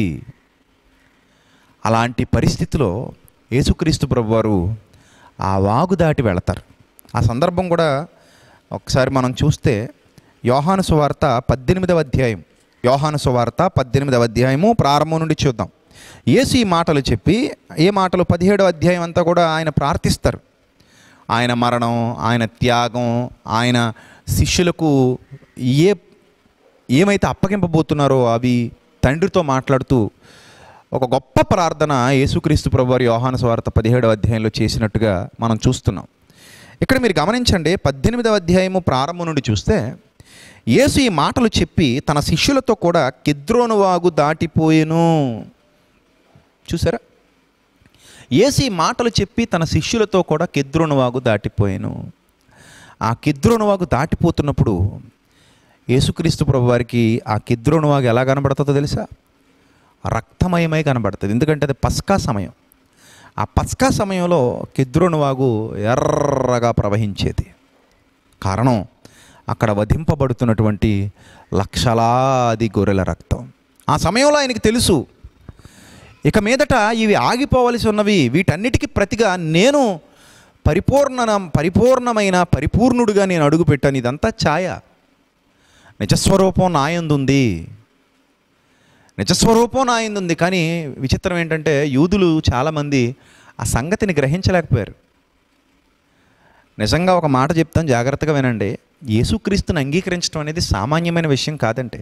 అలాంటి పరిస్థితిలో యేసుక్రీస్తు ప్రభు వారు ఆ వాగు దాటి వెళతారు ఆ సందర్భం కూడా ఒకసారి మనం చూస్తే యోహాను సువార్త పద్దెనిమిదవ అధ్యాయం యోహాను సువార్త పద్దెనిమిదవ అధ్యాయము ప్రారంభం నుండి చూద్దాం యేసు ఈ మాటలు చెప్పి ఏ మాటలు పదిహేడవ అధ్యాయం అంతా కూడా ఆయన ప్రార్థిస్తారు ఆయన మరణం ఆయన త్యాగం ఆయన శిష్యులకు ఏ ఏమైతే అప్పగింపబోతున్నారో అవి తండ్రితో మాట్లాడుతూ ఒక గొప్ప ప్రార్థన యేసుక్రీస్తు ప్రభువారి యోహాను స్వార్థ పదిహేడవ అధ్యాయంలో చేసినట్టుగా మనం చూస్తున్నాం ఇక్కడ మీరు గమనించండి పద్దెనిమిదవ అధ్యాయము ప్రారంభం నుండి చూస్తే యేసు ఈ మాటలు చెప్పి తన శిష్యులతో కూడా కిద్రోను వాగు దాటిపోయెను చూసారా యేసు ఈ మాటలు చెప్పి తన శిష్యులతో కూడా కిద్రోను వాగు దాటిపోయాను ఆ కిద్రోను వాగు దాటిపోతున్నప్పుడు యేసుక్రీస్తు ప్రభు వారికి ఆ కిద్రోను వాగు ఎలా కనబడుతుందో తెలుసా రక్తమయమై కనబడుతుంది ఎందుకంటే అది పస్కా సమయం ఆ పస్కా సమయంలో కిద్రోను వాగు ఎర్రగా ప్రవహించేది కారణం అక్కడ వధింపబడుతున్నటువంటి లక్షలాది గొర్రెల రక్తం ఆ సమయంలో ఆయనకి తెలుసు ఇక మీదట ఇవి ఆగిపోవలసి ఉన్నవి వీటన్నిటికీ ప్రతిగా నేను పరిపూర్ణ పరిపూర్ణమైన పరిపూర్ణుడిగా నేను అడుగు పెట్టాను ఇదంతా ఛాయ నిజస్వరూపం నాయందుంది నిజస్వరూపం నాయందుంది కానీ విచిత్రం ఏంటంటే యూదులు చాలామంది ఆ సంగతిని గ్రహించలేకపోయారు నిజంగా ఒక మాట చెప్తాను జాగ్రత్తగా వినండి యేసుక్రీస్తుని అంగీకరించడం అనేది సామాన్యమైన విషయం కాదంటే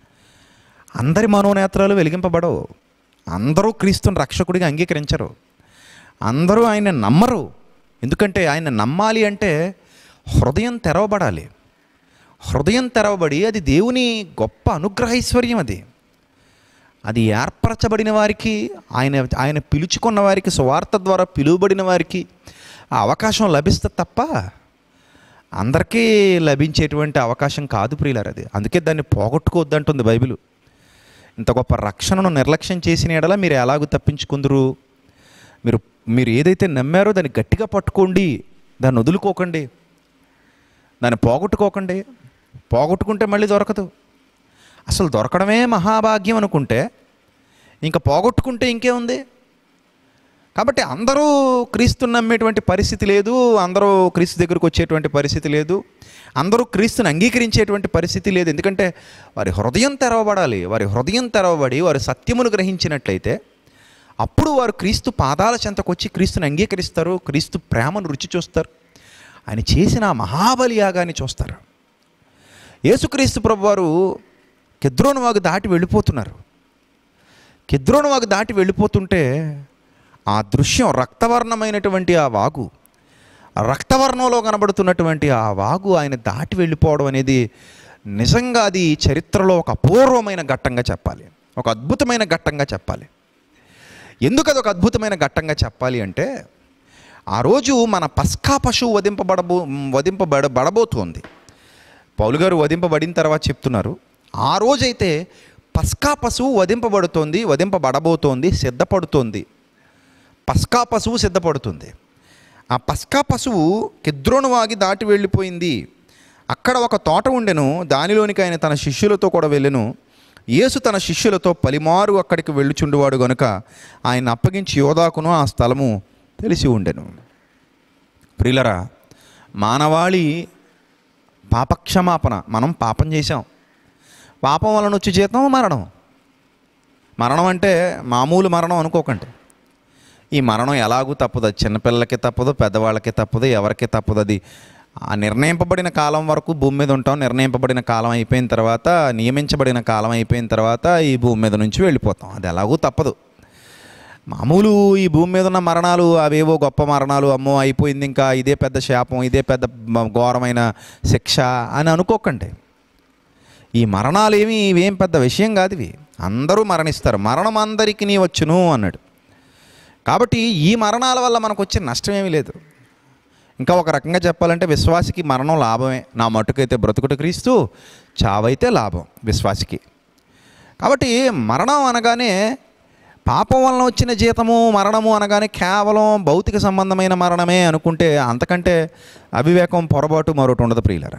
అందరి మనోనేత్రాలు వెలిగింపబడవు అందరూ క్రీస్తుని రక్షకుడిగా అంగీకరించరు అందరూ ఆయన నమ్మరు ఎందుకంటే ఆయన నమ్మాలి అంటే హృదయం తెరవబడాలి హృదయం తెరవబడి అది దేవుని గొప్ప అనుగ్రహైశ్వర్యం అది అది ఏర్పరచబడిన వారికి ఆయన ఆయన పిలుచుకున్న వారికి సువార్త ద్వారా పిలువబడిన వారికి ఆ అవకాశం లభిస్తే తప్ప అందరికీ లభించేటువంటి అవకాశం కాదు ప్రియులారు అది అందుకే దాన్ని పోగొట్టుకోవద్దంటుంది బైబిల్ ఇంత గొప్ప రక్షణను నిర్లక్ష్యం చేసిన ఎడల మీరు ఎలాగూ తప్పించుకుందరు మీరు మీరు ఏదైతే నమ్మారో దాన్ని గట్టిగా పట్టుకోండి దాన్ని వదులుకోకండి దాన్ని పోగొట్టుకోకండి పోగొట్టుకుంటే మళ్ళీ దొరకదు అసలు దొరకడమే మహాభాగ్యం అనుకుంటే ఇంకా పోగొట్టుకుంటే ఇంకేముంది కాబట్టి అందరూ క్రీస్తుని నమ్మేటువంటి పరిస్థితి లేదు అందరూ క్రీస్తు దగ్గరకు వచ్చేటువంటి పరిస్థితి లేదు అందరూ క్రీస్తుని అంగీకరించేటువంటి పరిస్థితి లేదు ఎందుకంటే వారి హృదయం తెరవబడాలి వారి హృదయం తెరవబడి వారి సత్యమును గ్రహించినట్లయితే అప్పుడు వారు క్రీస్తు పాదాల చెంతకొచ్చి క్రీస్తుని అంగీకరిస్తారు క్రీస్తు ప్రేమను రుచి చూస్తారు ఆయన చేసిన ఆ మహాబలి యాగాన్ని చూస్తారు యేసుక్రీస్తు ప్రభు వారు కెద్రోను వాగు దాటి వెళ్ళిపోతున్నారు కెద్రోను వాగు దాటి వెళ్ళిపోతుంటే ఆ దృశ్యం రక్తవర్ణమైనటువంటి ఆ వాగు రక్తవర్ణంలో కనబడుతున్నటువంటి ఆ వాగు ఆయన దాటి వెళ్ళిపోవడం అనేది నిజంగా అది చరిత్రలో ఒక అపూర్వమైన ఘట్టంగా చెప్పాలి ఒక అద్భుతమైన ఘట్టంగా చెప్పాలి ఎందుకు అది ఒక అద్భుతమైన ఘట్టంగా చెప్పాలి అంటే ఆ రోజు మన పస్కా పశువు వధింపబడబో వధింపబడ బడబోతోంది పౌలు గారు వధింపబడిన తర్వాత చెప్తున్నారు ఆ రోజైతే పస్కా పశువు వధింపబడుతోంది వధింపబడబోతోంది సిద్ధపడుతోంది పస్కా పశువు సిద్ధపడుతుంది ఆ పస్కా పశువు కిద్రోను వాగి దాటి వెళ్ళిపోయింది అక్కడ ఒక తోట ఉండెను దానిలోనికి ఆయన తన శిష్యులతో కూడా వెళ్ళెను యేసు తన శిష్యులతో పలిమారు అక్కడికి వెళ్ళుచుండువాడు గనుక ఆయన అప్పగించి యోధాకును ఆ స్థలము తెలిసి ఉండెను ప్రిలరా మానవాళి పాపక్షమాపణ మనం పాపం చేశాం పాపం వలన వచ్చే జీతం మరణం మరణం అంటే మామూలు మరణం అనుకోకండి ఈ మరణం ఎలాగూ తప్పదు అది చిన్నపిల్లలకి తప్పదు పెద్దవాళ్ళకి తప్పదు ఎవరికి తప్పదు అది ఆ నిర్ణయింపబడిన కాలం వరకు భూమి మీద ఉంటాం నిర్ణయింపబడిన కాలం అయిపోయిన తర్వాత నియమించబడిన కాలం అయిపోయిన తర్వాత ఈ భూమి మీద నుంచి వెళ్ళిపోతాం అది ఎలాగూ తప్పదు మామూలు ఈ భూమి మీద ఉన్న మరణాలు అవేవో గొప్ప మరణాలు అమ్మో అయిపోయింది ఇంకా ఇదే పెద్ద శాపం ఇదే పెద్ద మ- ఘోరమైన శిక్ష అని అనుకోకండి ఈ మరణాలు ఏమి ఇవేం పెద్ద విషయం కాదు ఇవి అందరూ మరణిస్తారు మరణం అందరికీ నీ వచ్చును అన్నాడు కాబట్టి ఈ మరణాల వల్ల మనకు వచ్చే నష్టం ఏమీ లేదు ఇంకా ఒక రకంగా చెప్పాలంటే విశ్వాసికి మరణం లాభమే నా మట్టుకైతే బ్రతుకుట క్రీస్తు చావైతే లాభం విశ్వాసికి కాబట్టి మరణం అనగానే పాపం వలన వచ్చిన జీతము మరణము అనగానే కేవలం భౌతిక సంబంధమైన మరణమే అనుకుంటే అంతకంటే అవివేకం పొరపాటు మరొకటి ఉండదు ప్రియులరా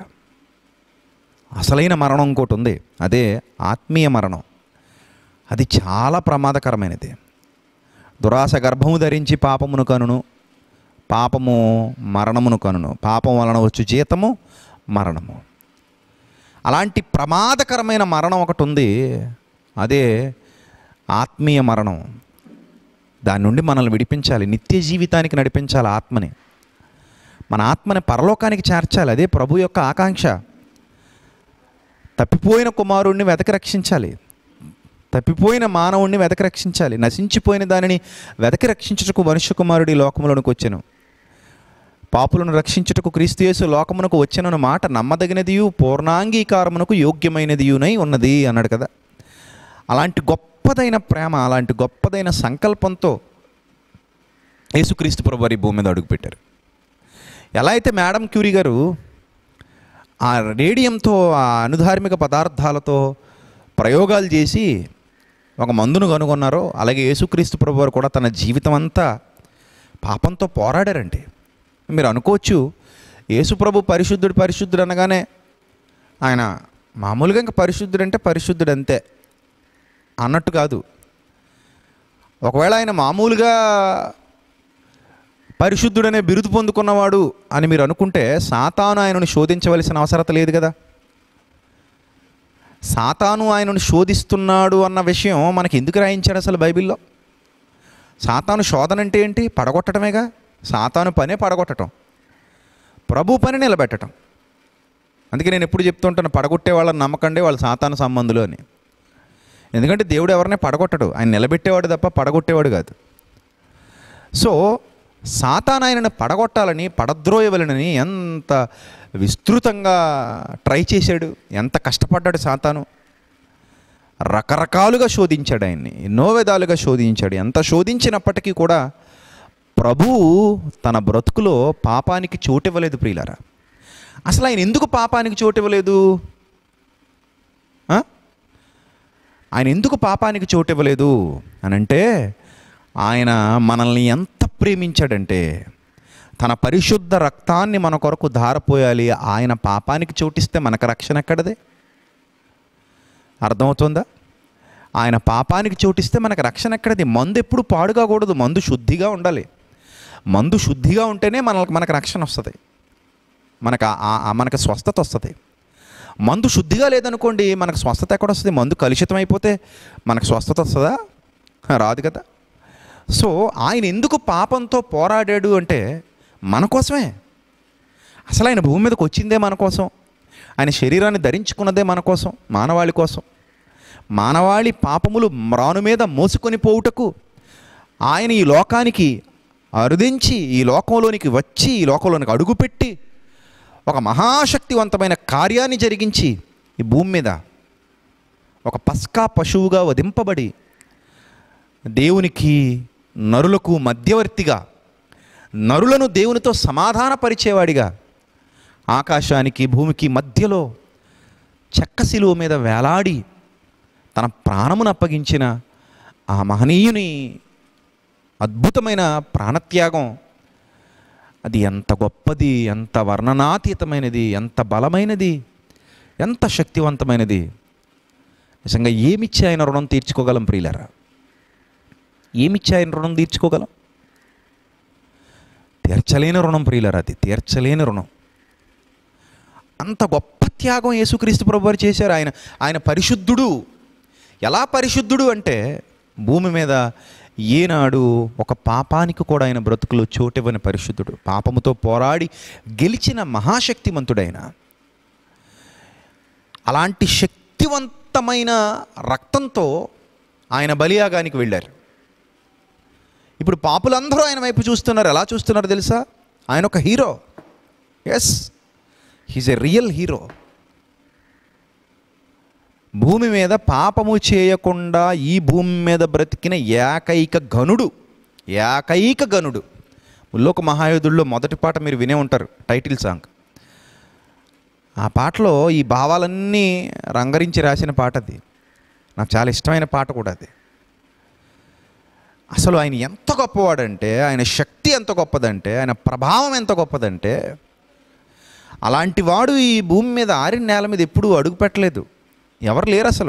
అసలైన మరణం ఇంకోటి ఉంది అదే ఆత్మీయ మరణం అది చాలా ప్రమాదకరమైనది దురాశ గర్భము ధరించి పాపమును కనును పాపము మరణమును కనును పాపం వలన వచ్చు జీతము మరణము అలాంటి ప్రమాదకరమైన మరణం ఒకటి ఉంది అదే ఆత్మీయ మరణం దాని నుండి మనల్ని విడిపించాలి నిత్య జీవితానికి నడిపించాలి ఆత్మని మన ఆత్మని పరలోకానికి చేర్చాలి అదే ప్రభు యొక్క ఆకాంక్ష తప్పిపోయిన కుమారుణ్ణి వెతకి రక్షించాలి తప్పిపోయిన మానవుణ్ణి వెతకి రక్షించాలి నశించిపోయిన దానిని వెతకి రక్షించుటకు మనుష్య కుమారుడి లోకములోనికి వచ్చెను పాపులను రక్షించుటకు క్రీస్తు యేసు లోకమునకు వచ్చినను మాట నమ్మదగినదియు పూర్ణాంగీకారమునకు యోగ్యమైనదియునై ఉన్నది అన్నాడు కదా అలాంటి గొప్పదైన ప్రేమ అలాంటి గొప్పదైన సంకల్పంతో యేసుక్రీస్తు ప్రభు వారి భూమి మీద అడుగుపెట్టారు ఎలా అయితే మేడం క్యూరీ గారు ఆ రేడియంతో ఆ అనుధార్మిక పదార్థాలతో ప్రయోగాలు చేసి ఒక మందును కనుగొన్నారో అలాగే యేసుక్రీస్తు ప్రభు వారు కూడా తన జీవితం అంతా పాపంతో పోరాడారండి మీరు అనుకోవచ్చు యేసుప్రభు పరిశుద్ధుడు పరిశుద్ధుడు అనగానే ఆయన మామూలుగా ఇంకా పరిశుద్ధుడు అంటే పరిశుద్ధుడు అంతే అన్నట్టు కాదు ఒకవేళ ఆయన మామూలుగా పరిశుద్ధుడనే బిరుదు పొందుకున్నవాడు అని మీరు అనుకుంటే సాతాను ఆయనను శోధించవలసిన అవసరత లేదు కదా సాతాను ఆయనను శోధిస్తున్నాడు అన్న విషయం మనకి ఎందుకు రాయించాడు అసలు బైబిల్లో సాతాను శోధన అంటే ఏంటి పడగొట్టడమేగా సాతాను పనే పడగొట్టడం ప్రభు పని నిలబెట్టడం అందుకే నేను ఎప్పుడు చెప్తుంటాను పడగొట్టే వాళ్ళని నమ్మకండి వాళ్ళు సాతాను సంబంధులు అని ఎందుకంటే దేవుడు ఎవరిని పడగొట్టడు ఆయన నిలబెట్టేవాడు తప్ప పడగొట్టేవాడు కాదు సో సాతాన్ ఆయనను పడగొట్టాలని పడద్రోయవలనని ఎంత విస్తృతంగా ట్రై చేశాడు ఎంత కష్టపడ్డాడు సాతాను రకరకాలుగా శోధించాడు ఆయన్ని ఎన్నో విధాలుగా శోధించాడు ఎంత శోధించినప్పటికీ కూడా ప్రభువు తన బ్రతుకులో పాపానికి చోటివ్వలేదు ప్రియులారా అసలు ఆయన ఎందుకు పాపానికి చోటివ్వలేదు ఆ? ఆయన ఎందుకు పాపానికి చోటివ్వలేదు అని అంటే ఆయన మనల్ని ఎంత ప్రేమించాడంటే తన పరిశుద్ధ రక్తాన్ని మన కొరకు ధారపోయాలి ఆయన పాపానికి చోటిస్తే మనకు రక్షణ ఎక్కడదే అర్థమవుతుందా ఆయన పాపానికి చోటిస్తే మనకు రక్షణ ఎక్కడది మందు ఎప్పుడు పాడుగాకూడదు మందు శుద్ధిగా ఉండాలి మందు శుద్ధిగా ఉంటేనే మనకు మనకు రక్షణ వస్తుంది మనకు ఆ- ఆ- ఆ మనకు స్వస్థత వస్తుంది మందు శుద్ధిగా లేదనుకోండి మనకు స్వస్థత ఎక్కడ వస్తుంది మందు కలుషితం అయిపోతే మనకు స్వస్థత వస్తుందా రాదు కదా సో ఆయన ఎందుకు పాపంతో పోరాడాడు అంటే మన కోసమే అసలు ఆయన భూమి మీదకి వచ్చిందే మన కోసం ఆయన శరీరాన్ని ధరించుకున్నదే మన కోసం మానవాళి కోసం మానవాళి పాపములు మ్రాను మీద మోసుకొని పోవుటకు ఆయన ఈ లోకానికి అరుదించి ఈ లోకంలోనికి వచ్చి ఈ లోకంలోనికి అడుగుపెట్టి ఒక మహాశక్తివంతమైన కార్యాన్ని జరిగించి ఈ భూమి మీద ఒక పస్కా పశువుగా వధింపబడి దేవునికి నరులకు మధ్యవర్తిగా నరులను దేవునితో సమాధానపరిచేవాడిగా ఆకాశానికి భూమికి మధ్యలో చెక్క శిలువ మీద వేలాడి తన ప్రాణమును అప్పగించిన ఆ మహనీయుని అద్భుతమైన ప్రాణత్యాగం అది ఎంత గొప్పది ఎంత వర్ణనాతీతమైనది ఎంత బలమైనది ఎంత శక్తివంతమైనది నిజంగా ఏమిచ్చి ఆయన రుణం తీర్చుకోగలం ప్రియులరా ఏమిచ్చి ఆయన రుణం తీర్చుకోగలం తీర్చలేని రుణం ప్రియులరా అది తీర్చలేని రుణం అంత గొప్ప త్యాగం యేసుక్రీస్తు ప్రభు వారు చేశారు ఆయన ఆయన పరిశుద్ధుడు ఎలా పరిశుద్ధుడు అంటే భూమి మీద ఏనాడు ఒక పాపానికి కూడా ఆయన బ్రతుకులో చోటివ్వని పరిశుద్ధుడు పాపముతో పోరాడి గెలిచిన మహాశక్తిమంతుడైన అలాంటి శక్తివంతమైన రక్తంతో ఆయన బలియాగానికి వెళ్ళారు ఇప్పుడు పాపులందరూ ఆయన వైపు చూస్తున్నారు ఎలా చూస్తున్నారు తెలుసా ఆయన ఒక hero yes he's a real hero భూమి మీద పాపము చేయకుండా ఈ భూమి మీద బ్రతికిన ఏకైక గనుడు ఏకైక గనుడు ముల్లోక మహాయుధుల్లో మొదటి పాట మీరు వినే ఉంటారు టైటిల్ సాంగ్ ఆ పాటలో ఈ భావాలన్నీ రంగరించి రాసిన పాట అది నాకు చాలా ఇష్టమైన పాట కూడా అది అసలు ఆయన ఎంత గొప్పవాడంటే ఆయన శక్తి ఎంత గొప్పదంటే ఆయన ప్రభావం ఎంత గొప్పదంటే అలాంటి వాడు ఈ భూమి మీద ఆరిన నేల మీద ఎప్పుడూ అడుగు పెట్టలేదు ఎవరు లేరు అసలు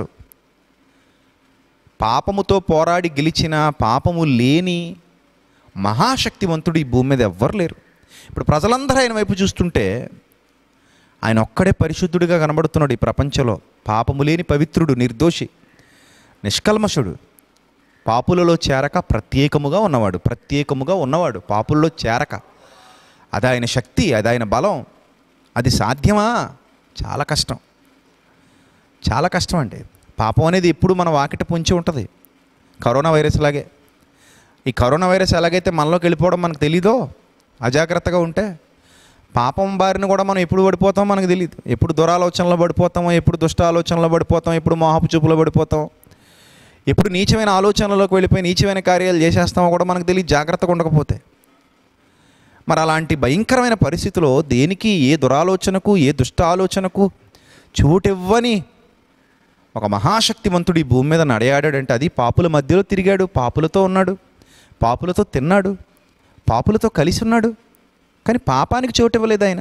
పాపముతో పోరాడి గెలిచిన పాపము లేని మహాశక్తివంతుడు ఈ భూమి మీద ఎవ్వరు లేరు ఇప్పుడు ప్రజలందరూ ఆయన వైపు చూస్తుంటే ఆయన ఒక్కడే పరిశుద్ధుడిగా కనబడుతున్నాడు ఈ ప్రపంచంలో పాపము లేని పవిత్రుడు నిర్దోషి నిష్కల్మషుడు పాపులలో చేరక ప్రత్యేకముగా ఉన్నవాడు ప్రత్యేకముగా ఉన్నవాడు పాపుల్లో చేరక అది ఆయన శక్తి అది ఆయన బలం అది సాధ్యమా చాలా కష్టం చాలా కష్టం అండి పాపం అనేది ఎప్పుడు మన వాకిట పొంచి ఉంటుంది కరోనా వైరస్ లాగే ఈ కరోనా వైరస్ ఎలాగైతే మనలోకి వెళ్ళిపోవడం మనకు తెలీదో అజాగ్రత్తగా ఉంటే పాపం బారిన కూడా మనం ఎప్పుడు పడిపోతామో మనకు తెలియదు ఎప్పుడు దురాలోచనలో పడిపోతామో ఎప్పుడు దుష్ట ఆలోచనలో పడిపోతాం ఎప్పుడు మోహపు చూపులో పడిపోతాం ఎప్పుడు నీచమైన ఆలోచనలోకి వెళ్ళిపోయి నీచమైన కార్యాలు చేసేస్తామో కూడా మనకు తెలియదు జాగ్రత్తగా ఉండకపోతే మరి అలాంటి భయంకరమైన పరిస్థితిలో దేనికి ఏ దురాలోచనకు ఏ దుష్ట ఆలోచనకు చోటివ్వని ఒక మహాశక్తివంతుడు ఈ భూమి మీద నడయాడాడంటే అది పాపుల మధ్యలో తిరిగాడు పాపులతో ఉన్నాడు పాపులతో తిన్నాడు పాపులతో కలిసి ఉన్నాడు కానీ పాపానికి చోటు ఇవ్వలేదు ఆయన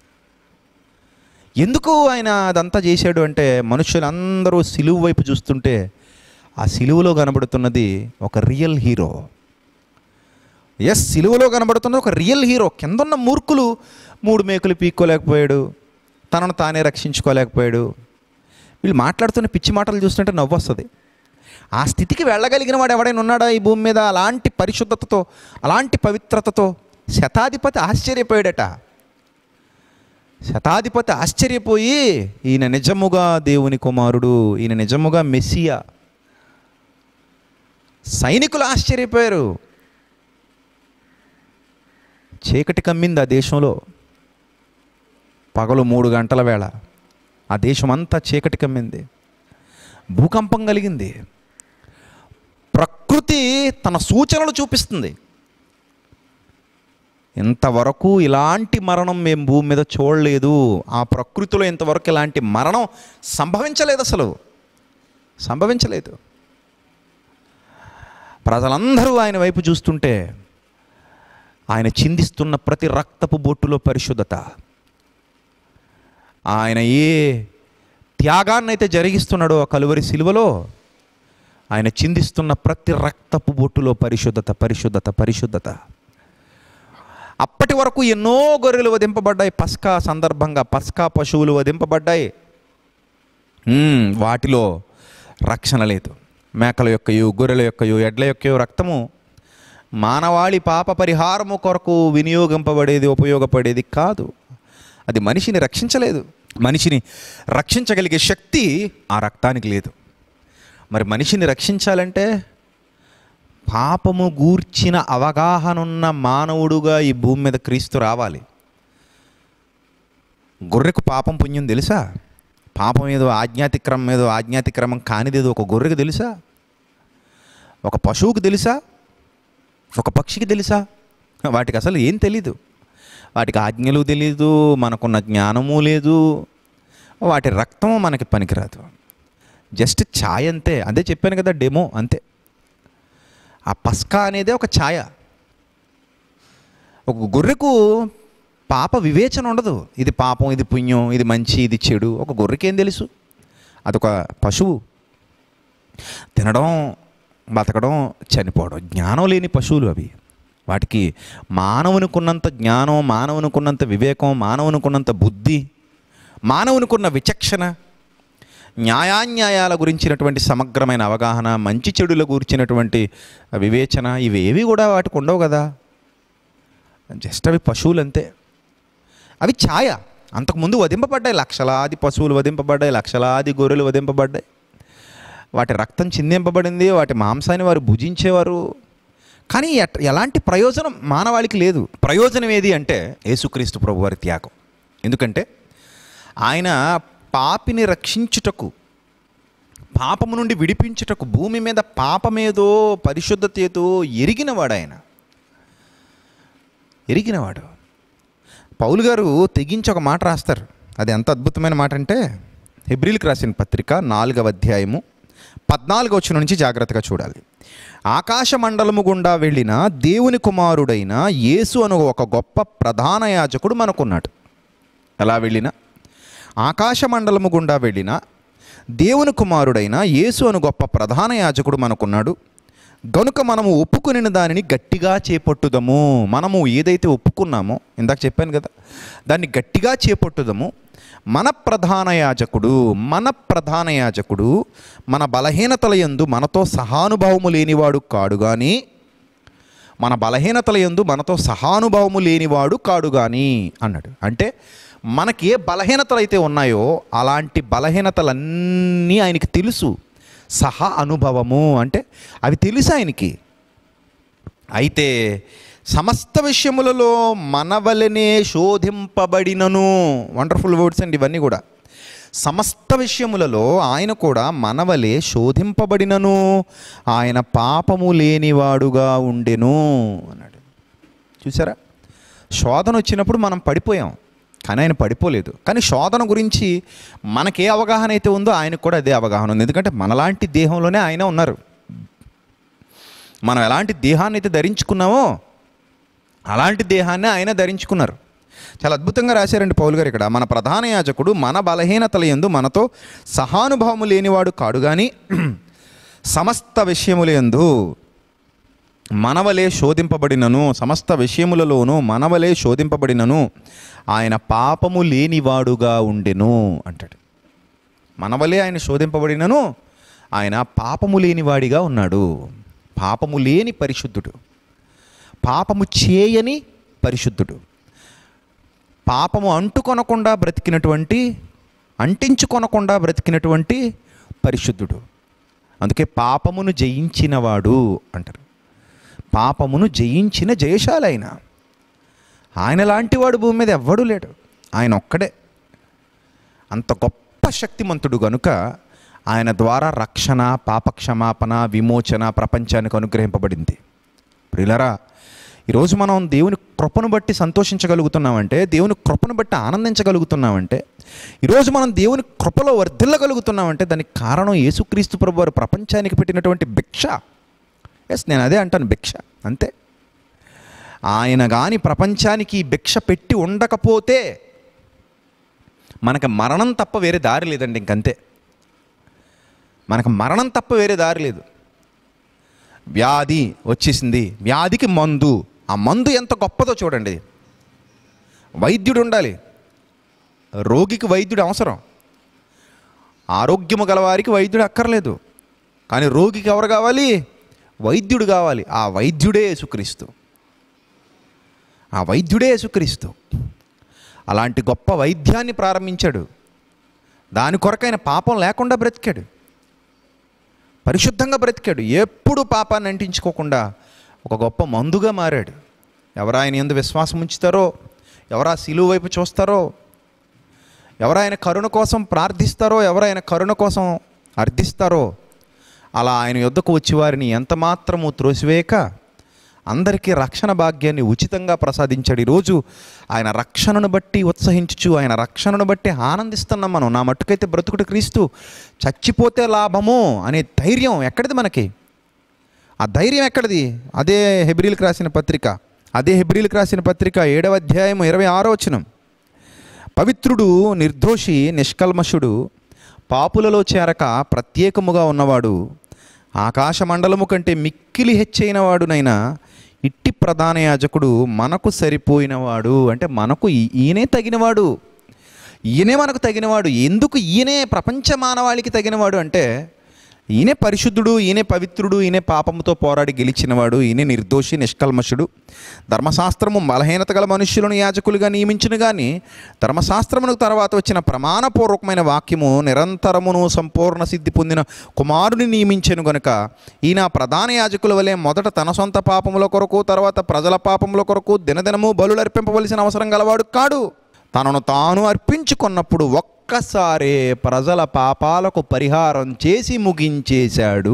ఎందుకు ఆయన అదంతా చేశాడు అంటే మనుషులందరూ సిలువు వైపు చూస్తుంటే ఆ సిలువలో కనబడుతున్నది ఒక రియల్ హీరో ఎస్ సిలువలో కనబడుతున్నది ఒక రియల్ హీరో కిందన్న మూర్ఖులు మూడు మేకులు పీక్కోలేకపోయాడు తనను తానే రక్షించుకోలేకపోయాడు వీళ్ళు మాట్లాడుతున్న పిచ్చి మాటలు చూస్తుంటే నవ్వు వస్తుంది ఆ స్థితికి వెళ్ళగలిగిన వాడు ఎవడైనా ఉన్నాడా ఈ భూమి మీద అలాంటి పరిశుద్ధతతో అలాంటి పవిత్రతతో శతాధిపతి ఆశ్చర్యపోయాడట శతాధిపతి ఆశ్చర్యపోయి ఈయన నిజముగా దేవుని కుమారుడు ఈయన నిజముగా మెస్సియా సైనికులు ఆశ్చర్యపోయారు చీకటి కమ్మింది ఆ దేశంలో పగలు మూడు గంటల వేళ ఆ దేశమంతా చీకటి కమ్మింది భూకంపం కలిగింది ప్రకృతి తన సూచనలు చూపిస్తుంది ఇంతవరకు ఇలాంటి మరణం మేము భూమి మీద చూడలేదు ఆ ప్రకృతిలో ఇంతవరకు ఇలాంటి మరణం సంభవించలేదు అసలు సంభవించలేదు ప్రజలందరూ ఆయన వైపు చూస్తుంటే ఆయన చిందిస్తున్న ప్రతి రక్తపు బొట్టులో పరిశుద్ధత ఆయన ఏ త్యాగాన్ని అయితే జరిగిస్తున్నాడో ఆ కలువరి శిలువలో ఆయన చిందిస్తున్న ప్రతి రక్తపు బొట్టులో పరిశుద్ధత పరిశుద్ధత పరిశుద్ధత అప్పటి వరకు ఎన్నో గొర్రెలు వధింపబడ్డాయి పస్కా సందర్భంగా పస్కా పశువులు వధింపబడ్డాయి మ్మ్, వాటిలో రక్షణ లేదు మేకల యొక్కయు గొర్రెల యొక్కయు ఎడ్ల యొక్కయు రక్తము మానవాళి పాప పరిహారము కొరకు వినియోగింపబడేది ఉపయోగపడేది కాదు అది మనిషిని రక్షించలేదు మనిషిని రక్షించగలిగే శక్తి ఆ రక్తానికి లేదు మరి మనిషిని రక్షించాలంటే పాపము గూర్చిన అవగాహనున్న మానవుడుగా ఈ భూమి మీద క్రీస్తు రావాలి గొర్రెకు పాపం పుణ్యం తెలుసా పాపం ఏదో ఆజ్ఞాతిక్రమం ఏదో ఆజ్ఞాతిక్రమం కానిదేదో ఒక గొర్రెకు తెలుసా ఒక పశువుకు తెలుసా ఒక పక్షికి తెలుసా వాటికి అసలు ఏం తెలీదు వాటికి ఆజ్ఞలు తెలీదు మనకున్న జ్ఞానము లేదు వాటి రక్తము మనకి పనికిరాదు జస్ట్ ఛాయ్ అంతే అదే చెప్పాను కదా డెమో అంతే ఆ పస్కా అనేది ఒక ఛాయ ఒక గొర్రెకు పాప వివేచన ఉండదు ఇది పాపం ఇది పుణ్యం ఇది మంచి ఇది చెడు ఒక గొర్రెకి ఏం తెలుసు అదొక పశువు తినడం బతకడం చనిపోవడం జ్ఞానం లేని పశువులు అవి వాటికి మానవునికున్నంత జ్ఞానం మానవునికున్నంత వివేకం మానవునికున్నంత బుద్ధి మానవునికున్న విచక్షణ న్యాయాన్యాయాల గురించినటువంటి సమగ్రమైన అవగాహన మంచి చెడుల గురించినటువంటి వివేచన ఇవేవి కూడా వాటికి ఉండవు కదా జస్ట్ అవి పశువులు అంతే అవి ఛాయ అంతకుముందు వధింపబడ్డాయి లక్షలాది పశువులు వధింపబడ్డాయి లక్షలాది గొర్రెలు వధింపబడ్డాయి వాటి రక్తం చిందింపబడింది వాటి మాంసాన్ని వారు భుజించేవారు కానీ ఎట్- ఎలాంటి ప్రయోజనం మానవాళికి లేదు ప్రయోజనం ఏది అంటే యేసుక్రీస్తు ప్రభు వారి త్యాగం ఎందుకంటే ఆయన పాపిని రక్షించుటకు పాపము నుండి విడిపించుటకు భూమి మీద పాపమేదో పరిశుద్ధతేదో ఎరిగినవాడు ఆయన ఎరిగినవాడు పౌలు గారు తెగించి ఒక మాట రాస్తారు అది ఎంత అద్భుతమైన మాట అంటే హెబ్రిల్కి రాసిన పత్రిక నాలుగవ అధ్యాయము పద్నాలుగు వచ్చిన నుంచి జాగ్రత్తగా చూడాలి ఆకాశ మండలము గుండా వెళ్ళిన దేవుని కుమారుడైన యేసు అను ఒక గొప్ప ప్రధాన యాజకుడు మనకున్నాడు ఎలా వెళ్ళినా ఆకాశ మండలము గుండా వెళ్ళిన దేవుని కుమారుడైన యేసు అను గొప్ప ప్రధాన యాజకుడు మనకున్నాడు గనుక మనము ఒప్పుకునిన దానిని గట్టిగా చేపట్టుదము మనము ఏదైతే ఒప్పుకున్నామో ఇందాక చెప్పాను కదా దాన్ని గట్టిగా చేపట్టుదము మన ప్రధాన యాజకుడు మన ప్రధాన యాజకుడు మన బలహీనతల యందు మనతో సహానుభావము లేనివాడు కాడు కానీ మన బలహీనతల యందు మనతో సహానుభావము లేనివాడు కాడు కానీ అన్నాడు అంటే మనకి ఏ బలహీనతలు అయితే ఉన్నాయో అలాంటి బలహీనతలన్నీ ఆయనకి తెలుసు సహా అనుభవము అంటే అవి తెలుసు ఆయనకి అయితే సమస్త విషయములలో మనవలనే శోధింపబడినను వండర్ఫుల్ వర్డ్స్ అండి ఇవన్నీ కూడా సమస్త విషయములలో ఆయన కూడా మనవలే శోధింపబడినను ఆయన పాపము లేనివాడుగా ఉండెను అన్నాడు చూసారా శోధన వచ్చినప్పుడు మనం పడిపోయాం కానీ ఆయన పడిపోలేదు కానీ శోధన గురించి మనకే అవగాహన అయితే ఉందో ఆయనకు కూడా అదే అవగాహన ఉంది ఎందుకంటే మనలాంటి దేహంలోనే ఆయన ఉన్నారు మనం ఎలాంటి దేహాన్ని అయితే ధరించుకున్నామో అలాంటి దేహాన్ని ఆయన ధరించుకున్నారు చాలా అద్భుతంగా రాశారండి పౌలు గారు ఇక్కడ మన ప్రధాన యాజకుడు మన బలహీనతల యందు మనతో సహానుభావము లేనివాడు కాడు కానీ సమస్త విషయముల యందు మనవలే శోధింపబడినను సమస్త విషయములలోనూ మనవలే శోధింపబడినను ఆయన పాపము లేనివాడుగా ఉండెను అంటాడు మనవలే ఆయన శోధింపబడినను ఆయన పాపము లేనివాడిగా ఉన్నాడు పాపము లేని పరిశుద్ధుడు పాపము చేయని పరిశుద్ధుడు పాపము అంటుకొనకుండా బ్రతికినటువంటి అంటించుకొనకుండా బ్రతికినటువంటి పరిశుద్ధుడు అందుకే పాపమును జయించినవాడు అంటారు పాపమును జయించిన జయశాలి ఆయన ఆయన లాంటివాడు భూమి మీద ఎవ్వడూ లేడు ఆయన ఒక్కడే అంత గొప్ప శక్తిమంతుడు గనుక ఆయన ద్వారా రక్షణ పాపక్షమాపణ విమోచన ప్రపంచానికి అనుగ్రహింపబడింది ప్రియులరా ఈరోజు మనం దేవుని కృపను బట్టి సంతోషించగలుగుతున్నామంటే దేవుని కృపను బట్టి ఆనందించగలుగుతున్నామంటే ఈరోజు మనం దేవుని కృపలో వర్ధిల్లగలుగుతున్నామంటే దానికి కారణం యేసుక్రీస్తు ప్రభు వారు ప్రపంచానికి పెట్టినటువంటి భిక్ష ఎస్ నేను అదే అంటాను భిక్ష అంతే ఆయన కానీ ప్రపంచానికి ఈ భిక్ష పెట్టి ఉండకపోతే మనకు మరణం తప్ప వేరే దారి లేదండి ఇంకంతే మనకు మరణం తప్ప వేరే దారి లేదు వ్యాధి వచ్చేసింది వ్యాధికి మందు ఆ మందు ఎంత గొప్పదో చూడండి వైద్యుడు ఉండాలి రోగికి వైద్యుడు అవసరం ఆరోగ్యము గలవారికి వైద్యుడు అక్కర్లేదు కానీ రోగికి ఎవరు కావాలి వైద్యుడు కావాలి ఆ వైద్యుడే యేసుక్రీస్తు ఆ వైద్యుడే యేసుక్రీస్తు అలాంటి గొప్ప వైద్యాన్ని ప్రారంభించాడు దాని కొరకైన పాపం లేకుండా బ్రతికాడు పరిశుద్ధంగా బ్రతికాడు ఎప్పుడు పాపాన్ని అంటించుకోకుండా ఒక గొప్ప మందుగా మారాడు ఎవరు ఆయన ఎందు విశ్వాసం ఉంచుతారో ఎవరు ఆ సిలువ వైపు చూస్తారో ఎవరు ఆయన కరుణ కోసం ప్రార్థిస్తారో ఎవరు ఆయన కరుణ కోసం అర్థిస్తారో అలా ఆయన యుద్ధకు వచ్చి వారిని ఎంత మాత్రము త్రోసివేయక అందరికీ రక్షణ భాగ్యాన్ని ఉచితంగా ప్రసాదించాడు ఈరోజు ఆయన రక్షణను బట్టి ఉత్సహించుచు ఆయన రక్షణను బట్టి ఆనందిస్తున్నాం మనం నా మట్టుకైతే బ్రతుకుడు క్రీస్తు చచ్చిపోతే లాభము అనే ధైర్యం ఎక్కడిది మనకి ఆ ధైర్యం ఎక్కడిది అదే హెబ్రిల్కి రాసిన పత్రిక అదే హెబ్రిల్కి రాసిన పత్రిక ఏడవ అధ్యాయం ఇరవై ఆరో వచనం పవిత్రుడు నిర్దోషి నిష్కల్మషుడు పాపులలో చేరక ప్రత్యేకముగా ఉన్నవాడు ఆకాశ మండలము కంటే మిక్కిలి హెచ్చైన వాడునైనా ఇట్టి ప్రధాన యాజకుడు మనకు సరిపోయినవాడు అంటే మనకు ఈ- ఈయనే తగినవాడు ఈయనే మనకు తగినవాడు ఎందుకు ఈయనే ప్రపంచ మానవాళికి తగినవాడు అంటే ఈయనే పరిశుద్ధుడు ఈయనే పవిత్రుడు ఈయనే పాపముతో పోరాడి గెలిచినవాడు ఈయనే నిర్దోషి నిష్కల్మషుడు ధర్మశాస్త్రము బలహీనత గల మనుష్యులను యాజకులుగా నియమించిన కానీ ధర్మశాస్త్రమునకు తర్వాత వచ్చిన ప్రమాణపూర్వకమైన వాక్యము నిరంతరమును సంపూర్ణ సిద్ధి పొందిన కుమారుని నియమించెను గనుక ఈయన ప్రధాన యాజకుల వలె మొదట తన సొంత పాపముల కొరకు తర్వాత ప్రజల పాపముల కొరకు దినదినము బలులు అర్పింపవలసిన అవసరం గలవాడు కాడు తనను తాను అర్పించుకున్నప్పుడు ఒక్కసారే ప్రజల పాపాలకు పరిహారం చేసి ముగించేశాడు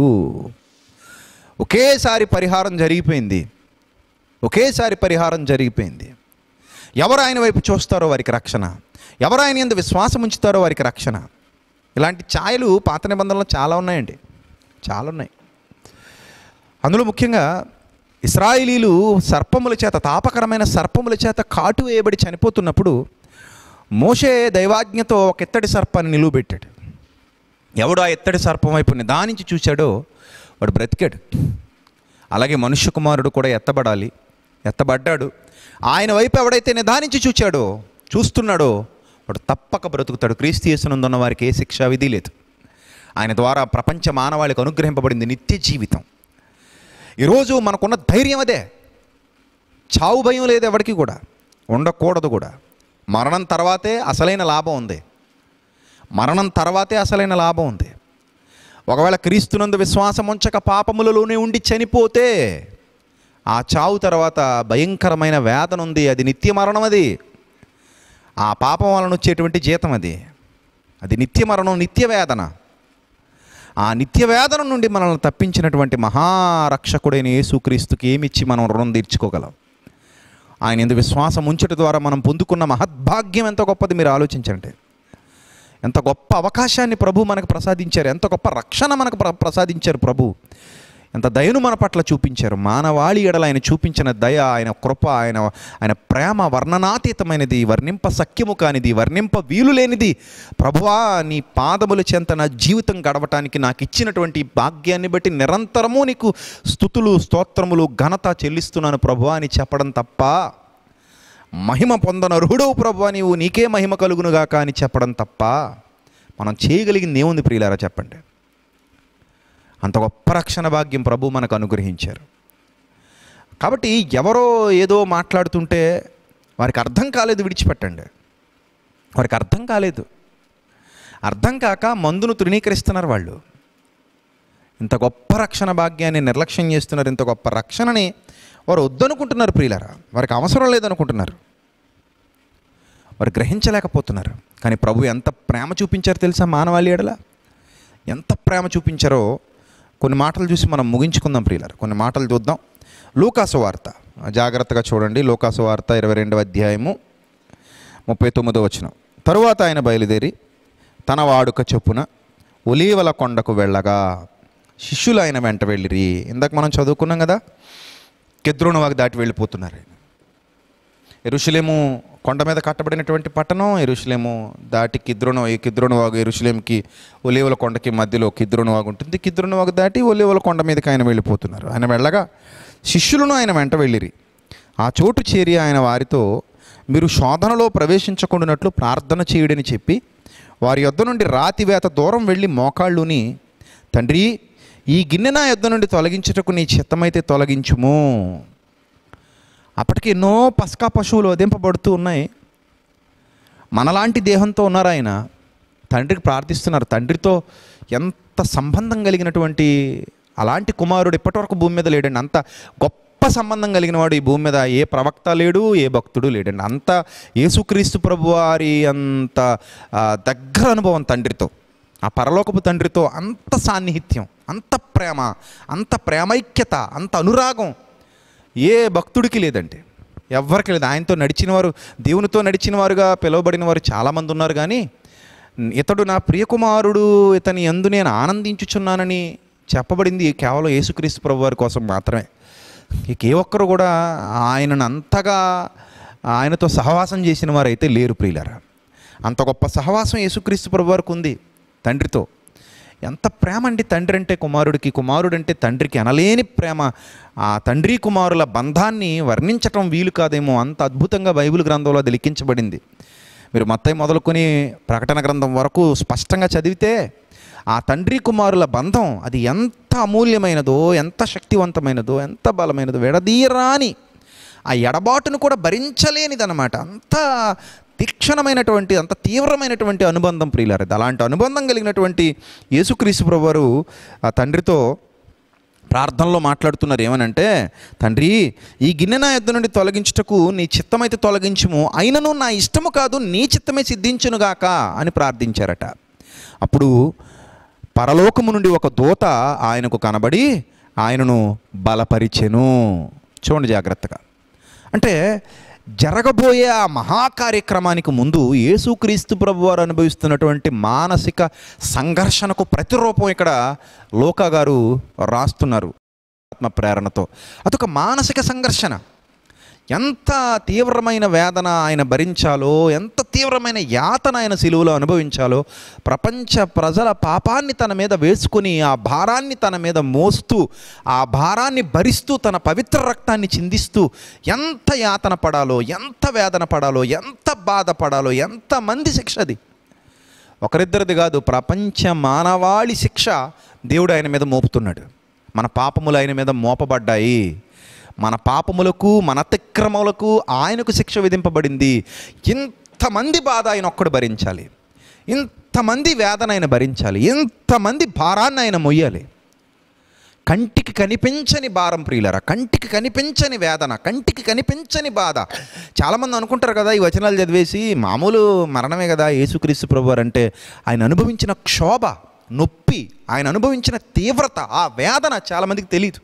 ఒకేసారి పరిహారం జరిగిపోయింది ఒకేసారి పరిహారం జరిగిపోయింది ఎవరు ఆయన వైపు చూస్తారో వారికి రక్షణ ఎవరు ఆయన ఎందు విశ్వాసం ఉంచుతారో వారికి రక్షణ ఇలాంటి ఛాయలు పాత నిబంధనలు చాలా ఉన్నాయండి చాలా ఉన్నాయి అందులో ముఖ్యంగా ఇస్రాయిలీలు సర్పముల చేత తాపకరమైన సర్పముల చేత కాటు వేయబడి చనిపోతున్నప్పుడు మోషే దైవాజ్ఞతో ఒక ఎత్తడి సర్పాన్ని నిలువబెట్టాడు ఎవడు ఆ ఎత్తడి సర్పం వైపు నిదానించి చూశాడో వాడు బ్రతికాడు అలాగే మనుష్య కుమారుడు కూడా ఎత్తబడాలి ఎత్తబడ్డాడు ఆయన వైపు ఎవడైతే నిదానించి చూచాడో చూస్తున్నాడో వాడు తప్పక బ్రతుకుతాడు క్రీస్తు యేసునందున్న వారికి ఏ శిక్షా విధి లేదు ఆయన ద్వారా ప్రపంచ మానవాళికి అనుగ్రహింపబడింది నిత్య జీవితం ఈరోజు మనకున్న ధైర్యం అదే చావు భయం లేదు ఎవరికి కూడా ఉండకూడదు కూడా మరణం తర్వాతే అసలైన లాభం ఉంది మరణం తర్వాతే అసలైన లాభం ఉంది ఒకవేళ క్రీస్తునందు విశ్వాసం ఉంచక పాపములలోనే ఉండి చనిపోతే ఆ చావు తర్వాత భయంకరమైన వేదన ఉంది అది నిత్య మరణం అది ఆ పాపం వలన వచ్చేటువంటి జీతం అది అది నిత్య మరణం నిత్య వేదన ఆ నిత్య వేదన నుండి మనల్ని తప్పించినటువంటి మహారక్షకుడైన యేసుక్రీస్తుకి ఏమిచ్చి మనం రుణం తీర్చుకోగలం ఆయన ఎందుకు విశ్వాసం ఉంచట ద్వారా మనం పొందుకున్న మహద్భాగ్యం ఎంత గొప్పది మీరు ఆలోచించండి ఎంత గొప్ప అవకాశాన్ని ప్రభు మనకు ప్రసాదించారు ఎంత గొప్ప రక్షణ మనకు ప్ర ప్రసాదించారు ప్రభు ఎంత దయను మన పట్ల చూపించారు మానవాళి ఎడల ఆయన చూపించిన దయ ఆయన కృప ఆయన ఆయన ప్రేమ వర్ణనాతీతమైనది వర్ణింప సఖ్యము కానిది వర్ణింప వీలు లేనిది ప్రభువా నీ పాదముల చెంత నా జీవితం గడవటానికి నాకు ఇచ్చినటువంటి ఈ భాగ్యాన్ని బట్టి నిరంతరము నీకు స్థుతులు స్తోత్రములు ఘనత చెల్లిస్తున్నాను ప్రభువా అని చెప్పడం తప్ప మహిమ పొందనర్హుడవు ప్రభు నీవు నీకే మహిమ కలుగునుగాక అని చెప్పడం తప్ప మనం చేయగలిగింది ఏముంది ప్రియులారా చెప్పండి అంత గొప్ప రక్షణ భాగ్యం ప్రభు మనకు అనుగ్రహించారు కాబట్టి ఎవరో ఏదో మాట్లాడుతుంటే వారికి అర్థం కాలేదు విడిచిపెట్టండి వారికి అర్థం కాలేదు అర్థం కాక మందును తృణీకరిస్తున్నారు వాళ్ళు ఇంత గొప్ప రక్షణ భాగ్యాన్ని నిర్లక్ష్యం చేస్తున్నారు ఇంత గొప్ప రక్షణని వారు వద్దనుకుంటున్నారు ప్రియులరా వారికి అవసరం లేదనుకుంటున్నారు వారు గ్రహించలేకపోతున్నారు కానీ ప్రభు ఎంత ప్రేమ చూపించారో తెలుసా మానవాళి ఎడల ఎంత ప్రేమ చూపించారో కొన్ని మాటలు చూసి మనం ముగించుకుందాం ప్రియులరు కొన్ని మాటలు చూద్దాం లూకాసు వార్త జాగ్రత్తగా చూడండి లూకాసు వార్త ఇరవై రెండవ అధ్యాయము ముప్పై తొమ్మిదో వచ్చిన తరువాత ఆయన బయలుదేరి తన వాడుక చొప్పున ఒలీవల కొండకు వెళ్ళగా శిష్యులు ఆయన వెంట వెళ్ళిరి ఇందాక మనం చదువుకున్నాం కదా కెద్రోను వాగు దాటి వెళ్ళిపోతున్నారు ఆయన ఎరుషులేము కొండ మీద కట్టబడినటువంటి పట్టణం ఎరుషులేము దాటి కిద్రోను ఈ కిద్రోను వాగు ఎరుషులేంకి ఒలీవల కొండకి మధ్యలో కిద్రోను వాగు ఉంటుంది కిద్రోను వాగు దాటి ఒలీవల కొండ మీదకి ఆయన వెళ్ళిపోతున్నారు ఆయన వెళ్ళగా శిష్యులను ఆయన వెంట వెళ్ళిరి ఆ చోటు చేరి ఆయన వారితో మీరు శోధనలో ప్రవేశించకుండానట్లు ప్రార్థన చేయుడని చెప్పి వారి యొద్ద నుండి రాతివేత దూరం వెళ్ళి మోకాళ్ళుని తండ్రి ఈ గిన్నె నా యొద్ద నుండి తొలగించుటకు నీ చిత్తమైతే తొలగించుము అప్పటికి ఎన్నో పస్కా పశువులు వధింపబడుతూ ఉన్నాయి మనలాంటి దేహంతో ఉన్నారు ఆయన తండ్రికి ప్రార్థిస్తున్నారు తండ్రితో ఎంత సంబంధం కలిగినటువంటి అలాంటి కుమారుడు ఇప్పటివరకు భూమి మీద లేడండి అంత గొప్ప సంబంధం కలిగిన వాడు ఈ భూమి మీద ఏ ప్రవక్త లేడు ఏ భక్తుడు లేడండి అంత యేసుక్రీస్తు ప్రభు వారి అంత ఆ, దగ్గర అనుభవం తండ్రితో ఆ పరలోకపు తండ్రితో అంత సాన్నిహిత్యం అంత ప్రేమ అంత ప్రేమైక్యత అంత అనురాగం ఏ భక్తుడికి లేదండి ఎవ్వరికి లేదు ఆయనతో నడిచిన వారు దేవునితో నడిచిన వారుగా పిలువబడిన వారు చాలామంది ఉన్నారు కానీ ఇతడు నా ప్రియకుమారుడు ఇతని ఎందు నేను ఆనందించుచున్నానని చెప్పబడింది కేవలం యేసుక్రీస్తు ప్రభు వారి కోసం మాత్రమే ఇక ఏ ఒక్కరు కూడా ఆయనను అంతగా ఆయనతో సహవాసం చేసిన వారు అయితే లేరు ప్రియులారా అంత గొప్ప సహవాసం యేసుక్రీస్తు ప్రభు వారికి ఉంది తండ్రితో ఎంత ప్రేమ అండి తండ్రి అంటే కుమారుడికి కుమారుడు అంటే తండ్రికి అనలేని ప్రేమ ఆ తండ్రి కుమారుల బంధాన్ని వర్ణించటం వీలు కాదేమో అంత అద్భుతంగా బైబిల్ గ్రంథంలో అది లిఖించబడింది మీరు మత్తయి మొదలుకొని ప్రకటన గ్రంథం వరకు స్పష్టంగా చదివితే ఆ తండ్రి కుమారుల బంధం అది ఎంత అమూల్యమైనదో ఎంత శక్తివంతమైనదో ఎంత బలమైనదో విడదీయరాని ఆ ఎడబాటును కూడా భరించలేనిదన్నమాట అంత తీక్షణమైనటువంటి అంత తీవ్రమైనటువంటి అనుబంధం ప్రియులారు అలాంటి అనుబంధం కలిగినటువంటి యేసుక్రీస్తు ప్రభువారు ఆ తండ్రితో ప్రార్థనలో మాట్లాడుతున్నారు ఏమనంటే తండ్రి ఈ గిన్నె నా యొద్ద నుండి తొలగించుటకు నీ చిత్తమైతే తొలగించుము అయినను నా ఇష్టము కాదు నీ చిత్తమే సిద్ధించునుగాక అని ప్రార్థించారట అప్పుడు పరలోకము నుండి ఒక దూత ఆయనకు కనబడి ఆయనను బలపరిచెను చూడండి జాగ్రత్తగా అంటే జరగబోయే ఆ మహాకార్యక్రమానికి ముందు యేసుక్రీస్తు ప్రభు వారు అనుభవిస్తున్నటువంటి మానసిక సంఘర్షణకు ప్రతిరూపం ఇక్కడ లోకా గారు రాస్తున్నారు ఆత్మ ప్రేరణతో అదొక మానసిక సంఘర్షణ ఎంత తీవ్రమైన వేదన ఆయన భరించాలో ఎంత తీవ్రమైన యాతన ఆయన సిలువలో అనుభవించాలో ప్రపంచ ప్రజల పాపాన్ని తన మీద వేసుకుని ఆ భారాన్ని తన మీద మోస్తూ ఆ భారాన్ని భరిస్తూ తన పవిత్ర రక్తాన్ని చిందిస్తూ ఎంత యాతన పడాలో ఎంత వేదన పడాలో ఎంత బాధపడాలో ఎంత మంది శిక్ష అది ఒకరిద్దరిది కాదు ప్రపంచ మానవాళి శిక్ష దేవుడు ఆయన మీద మోపుతున్నాడు మన పాపములు ఆయన మీద మోపబడ్డాయి మన పాపములకు మన అతిక్రమములకు ఆయనకు శిక్ష విధింపబడింది ఇంతమంది బాధ ఆయన ఒక్కడు భరించాలి ఇంతమంది వేదన ఆయన భరించాలి ఇంతమంది భారాన్ని ఆయన మొయ్యాలి కంటికి కనిపించని భారం ప్రియులరా కంటికి కనిపించని వేదన కంటికి కనిపించని బాధ చాలామంది అనుకుంటారు కదా ఈ వచనాలు చదివేసి మామూలు మరణమే కదా యేసుక్రీస్తు ప్రభు వారు అంటే ఆయన అనుభవించిన క్షోభ నొప్పి ఆయన అనుభవించిన తీవ్రత ఆ వేదన చాలామందికి తెలియదు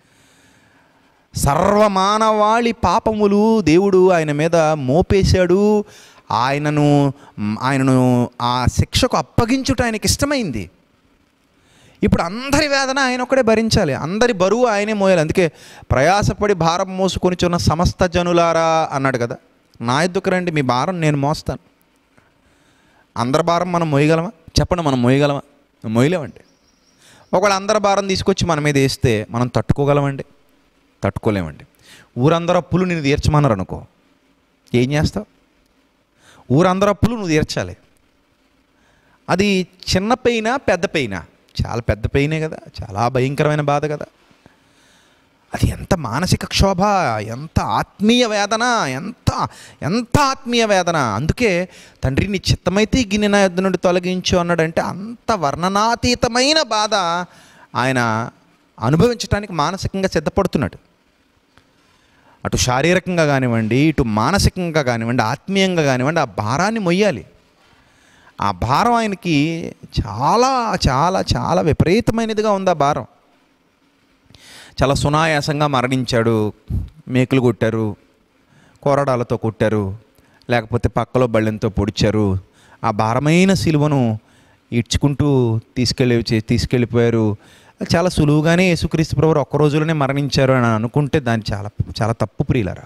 సర్వమానవాళి పాపములు దేవుడు ఆయన మీద మోపేశాడు ఆయనను ఆయనను ఆ శిక్షకు అప్పగించుట ఆయనకి ఇష్టమైంది ఇప్పుడు అందరి వేదన ఆయన ఒక్కడే భరించాలి అందరి బరువు ఆయనే మోయాలి అందుకే ప్రయాసపడి భారం మోసుకొనిచున్న సమస్త జనులారా అన్నాడు కదా నా ఎద్దుకు రండి మీ భారం నేను మోస్తాను అందరి భారం మనం మోయగలమా చెప్పండి మనం మోయగలమా మోయలేమండి ఒకవేళ అందరి భారం తీసుకొచ్చి మన మీద వేస్తే మనం తట్టుకోగలమండి తట్టుకోలేమండి ఊరందరూ అప్పులు నేను తీర్చమన్నారు అనుకో ఏం చేస్తావు ఊరందరూ అప్పులు నువ్వు తీర్చాలి అది చిన్న పెయినా పెద్ద పెయినా చాలా పెద్ద పెయినే కదా చాలా భయంకరమైన బాధ కదా అది ఎంత మానసిక క్షోభ ఎంత ఆత్మీయ వేదన ఎంత ఎంత ఆత్మీయ వేదన అందుకే తండ్రి నీ చిత్తమైతే ఈ గిన్నె నా యొద్ద నుండి తొలగించు అన్నాడంటే అంత వర్ణనాతీతమైన బాధ ఆయన అనుభవించడానికి మానసికంగా సిద్ధపడుతున్నాడు అటు శారీరకంగా కానివ్వండి ఇటు మానసికంగా కానివ్వండి ఆత్మీయంగా కానివ్వండి ఆ భారాన్ని మొయ్యాలి ఆ భారం ఆయనకి చాలా చాలా చాలా విపరీతమైనదిగా ఉంది ఆ భారం చాలా సునాయాసంగా మరణించాడు మేకులు కొట్టారు కోరడాలతో కొట్టారు లేకపోతే పక్కలో బళ్ళెంతో పొడిచారు ఆ భారమైన సిలువను ఇడ్చుకుంటూ తీసుకెళ్ళి చే- తీసుకెళ్ళిపోయారు చాలా సులువుగానే యేసుక్రీస్తు ప్రభు ఒక్క రోజులోనే మరణించారు అని అనుకుంటే దాన్ని చాలా చాలా తప్పు ప్రియులరా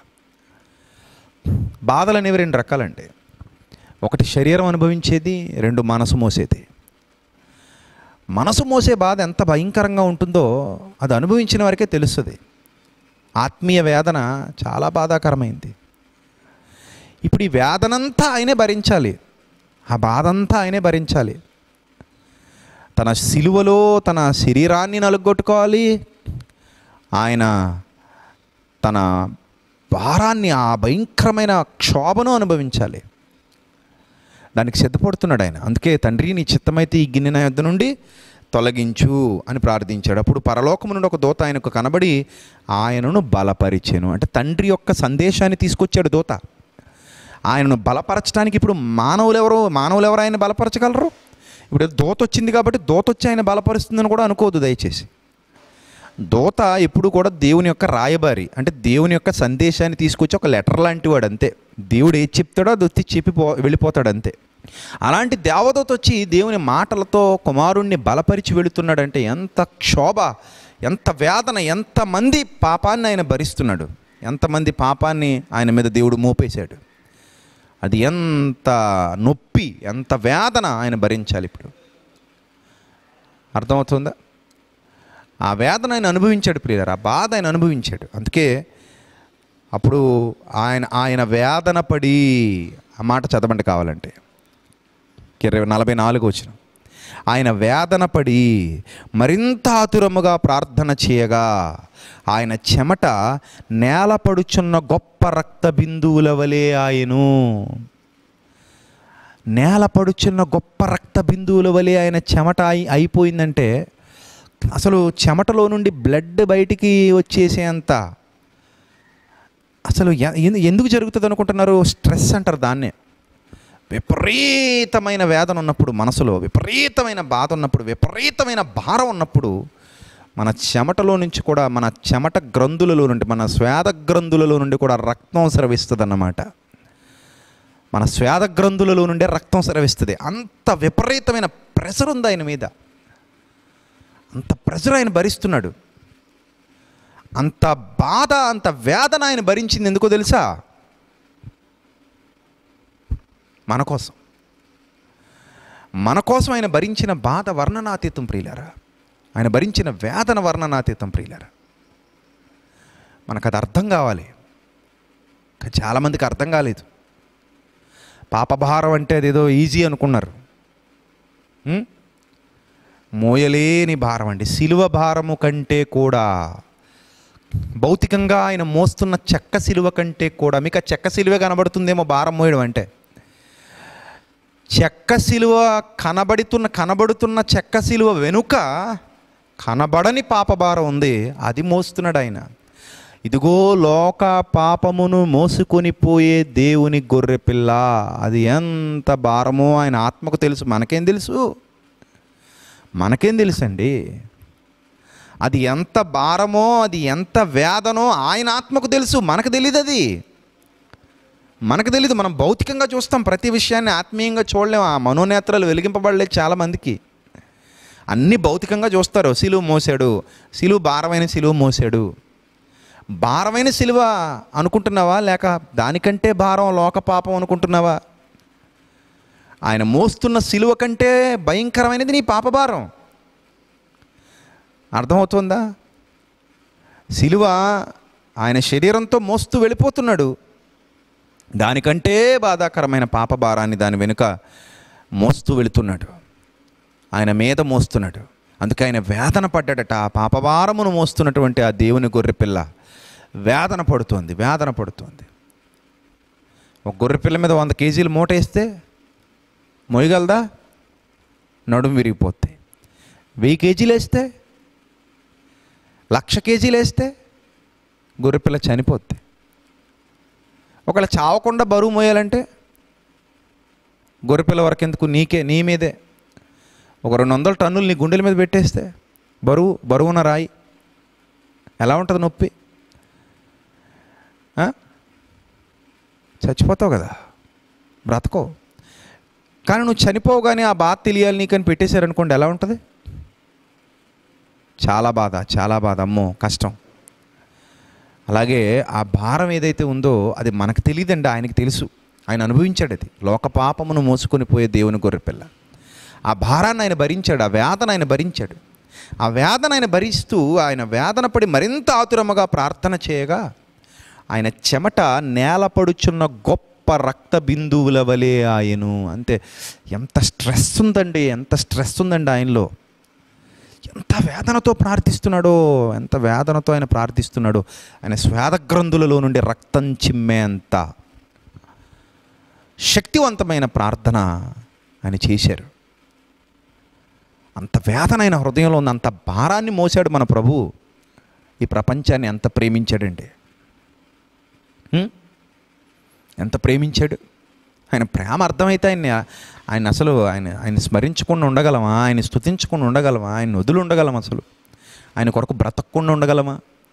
బాధలు అనేవి రెండు రకాలండి ఒకటి శరీరం అనుభవించేది రెండు మనసు మోసేది మనసు మోసే బాధ ఎంత భయంకరంగా ఉంటుందో అది అనుభవించిన వరకే తెలుస్తుంది ఆత్మీయ వేదన చాలా బాధాకరమైంది ఇప్పుడు ఈ వేదనంతా ఆయనే భరించాలి ఆ బాధ అంతా ఆయనే భరించాలి తన సిలువలో తన శరీరాన్ని నలుగొట్టుకోవాలి ఆయన తన భారాన్ని ఆ భయంకరమైన క్షోభను అనుభవించాలి దానికి సిద్ధపడుతున్నాడు ఆయన అందుకే తండ్రి నీ చిత్తమైతే ఈ గిన్నె నా యొద్ద నుండి తొలగించు అని ప్రార్థించాడు అప్పుడు పరలోకము నుండి ఒక దూత ఆయనకు కనబడి ఆయనను బలపరిచెను అంటే తండ్రి యొక్క సందేశాన్ని తీసుకొచ్చాడు దూత ఆయనను బలపరచడానికి ఇప్పుడు మానవులు ఎవరు మానవులు ఎవరు ఆయన బలపరచగలరు ఇప్పుడు దోత వచ్చింది కాబట్టి దోత వచ్చి ఆయన బలపరుస్తుందని కూడా అనుకోవద్దు దయచేసి దోత ఎప్పుడు కూడా దేవుని యొక్క రాయబారి అంటే దేవుని యొక్క సందేశాన్ని తీసుకొచ్చి ఒక లెటర్ లాంటి వాడు అంతే దేవుడు ఏది చెప్తాడో అది వచ్చి చెప్పిపో వెళ్ళిపోతాడు అంతే అలాంటి దేవదూత వచ్చి దేవుని మాటలతో కుమారుణ్ణి బలపరిచి వెళుతున్నాడంటే ఎంత క్షోభ ఎంత వేదన ఎంతమంది పాపాన్ని ఆయన భరిస్తున్నాడు ఎంతమంది పాపాన్ని ఆయన మీద దేవుడు మోపేశాడు అది ఎంత నొప్పి ఎంత వేదన ఆయన భరించాలి ఇప్పుడు అర్థమవుతుందా ఆ వేదన ఆయన అనుభవించాడు ప్రియులారు ఆ బాధ ఆయన అనుభవించాడు అందుకే అప్పుడు ఆయన ఆయన వేదన పడి ఆ మాట చదవండి కావాలంటే ఇరవై నలభై నాలుగు వచ్చిన ఆయన వేదన పడి మరింత ఆతురముగా ప్రార్థన చేయగా ఆయన చెమట నేలపడుచున్న గొప్ప రక్త బిందువుల వలె ఆయను నేలపడుచున్న గొప్ప రక్త బిందువుల వలె ఆయన చెమట అయి అయిపోయిందంటే అసలు చెమటలో నుండి బ్లడ్ బయటికి వచ్చేసేంత అసలు ఎ- ఎందు- ఎందుకు జరుగుతుంది అనుకుంటున్నారు స్ట్రెస్ అంటారు దాన్నే విపరీతమైన వేదన ఉన్నప్పుడు మనసులో విపరీతమైన బాధ ఉన్నప్పుడు విపరీతమైన భారం ఉన్నప్పుడు మన చెమటలో నుంచి కూడా మన చెమట గ్రంథులలో నుండి మన స్వేద గ్రంథులలో నుండి కూడా రక్తం స్రవిస్తుంది అన్నమాట మన స్వేద గ్రంథులలో నుండే రక్తం స్రవిస్తుంది అంత విపరీతమైన ప్రెషర్ ఉంది ఆయన మీద అంత ప్రెషర్ ఆయన భరిస్తున్నాడు అంత బాధ అంత వేదన ఆయన భరించింది ఎందుకో తెలుసా మన కోసం మన కోసం ఆయన భరించిన బాధ వర్ణనాతీతం ప్రియులారా ఆయన భరించిన వేదన వర్ణనాతీతం ప్రియులారా మనకు అది అర్థం కావాలి కానీ చాలామందికి అర్థం కాలేదు పాపభారం అంటే అదేదో ఈజీ అనుకున్నారు ఉం? మోయలేని భారం అండి సిలువ భారము కంటే కూడా భౌతికంగా ఆయన మోస్తున్న చెక్క సిలువ కంటే కూడా మీకు ఆ చెక్క సిలువే కనబడుతుందేమో భారం మోయడం అంటే చెక్క సిలువ కనబడుతున్న కనబడుతున్న చెక్క సిలువ వెనుక కనబడని పాపభారం ఉంది అది మోస్తున్నాడు ఆయన ఇదిగో లోక పాపమును మోసుకొని పోయే దేవుని గొర్రె పిల్ల అది ఎంత భారమో ఆయన ఆత్మకు తెలుసు మనకేం తెలుసు మనకేం తెలుసండి అది ఎంత భారమో అది ఎంత వేదనో ఆయన ఆత్మకు తెలుసు మనకు తెలియదు అది మనకు తెలియదు మనం భౌతికంగా చూస్తాం ప్రతి విషయాన్ని ఆత్మీయంగా చూడలేము ఆ మనోనేత్రాలు వెలిగింపబడలేదు చాలామందికి అన్నీ భౌతికంగా చూస్తారు సిలువ మోసాడు సిలువ భారమైన సిలువ మోసాడు భారమైన సిలువ అనుకుంటున్నావా లేక దానికంటే భారం లోక పాపం అనుకుంటున్నావా ఆయన మోస్తున్న సిలువ కంటే భయంకరమైనది నీ పాపభారం అర్థమవుతుందా సిలువ ఆయన శరీరంతో మోస్తూ వెళ్ళిపోతున్నాడు దానికంటే బాధాకరమైన పాపభారాన్ని దాని వెనుక మోస్తూ వెళుతున్నాడు ఆయన మీద మోస్తున్నాడు అందుకే ఆయన వేదన పడ్డాడట ఆ పాపభారమును మోస్తున్నటువంటి ఆ దేవుని గొర్రెపిల్ల వేదన పడుతోంది వేదన పడుతోంది ఒక గొర్రెపిల్ల మీద వంద కేజీలు మూట వేస్తే మొయ్యగలదా నడుము విరిగిపోద్ది వెయ్యి కేజీలు వేస్తే లక్ష కేజీలు వేస్తే గొర్రెపిల్ల చనిపోద్ది ఒకవేళ చావకుండా బరువు మోయాలంటే గొర్రెపిల్ల వరకు ఎందుకు నీకే నీ మీదే ఒక రెండు వందల టన్నులు నీ గుండెల మీద పెట్టేస్తే బరువు బరువున రాయి ఎలా ఉంటుంది నొప్పి ఆ? చచ్చిపోతావు కదా బ్రతకో కానీ నువ్వు చనిపోగానే ఆ బాధ తెలియాలి నీకని పెట్టేశారనుకోండి ఎలా ఉంటుంది చాలా బాధ చాలా బాధ అమ్మో కష్టం అలాగే ఆ భారం ఏదైతే ఉందో అది మనకు తెలియదండి ఆయనకి తెలుసు ఆయన అనుభవించాడు అది లోక పాపమును మోసుకొని పోయే దేవుని గొర్రెపిల్ల ఆ భారాన్ని ఆయన భరించాడు ఆ వేదన ఆయన భరించాడు ఆ వేదన ఆయన భరిస్తూ ఆయన వేదన పడి మరింత ఆతురముగా ప్రార్థన చేయగా ఆయన చెమట నేలపడుచున్న గొప్ప రక్త బిందువుల వలె ఆయను అంతే ఎంత స్ట్రెస్ ఉందండి ఎంత స్ట్రెస్ ఉందండి ఆయనలో ఎంత వేదనతో ప్రార్థిస్తున్నాడో ఎంత వేదనతో ఆయన ప్రార్థిస్తున్నాడో ఆయన స్వేద గ్రంథులలో నుండి రక్తం చిమ్మేంత శక్తివంతమైన ప్రార్థన ఆయన చేశారు అంత వేదన ఆయన హృదయంలో ఉంది అంత భారాన్ని మోసాడు మన ప్రభు ఈ ప్రపంచాన్ని ఎంత ప్రేమించాడండి హ్మ్? ఎంత ప్రేమించాడు ఆయన ప్రేమ అర్థమైతే ఆయన ఆయన అసలు ఆయన ఆయన స్మరించకుండా ఉండగలమా ఆయన స్తుతించకుండా ఉండగలమా ఆయన వదులు ఉండగలమా అసలు ఆయన కొరకు బ్రతకకుండా ఉండగలమా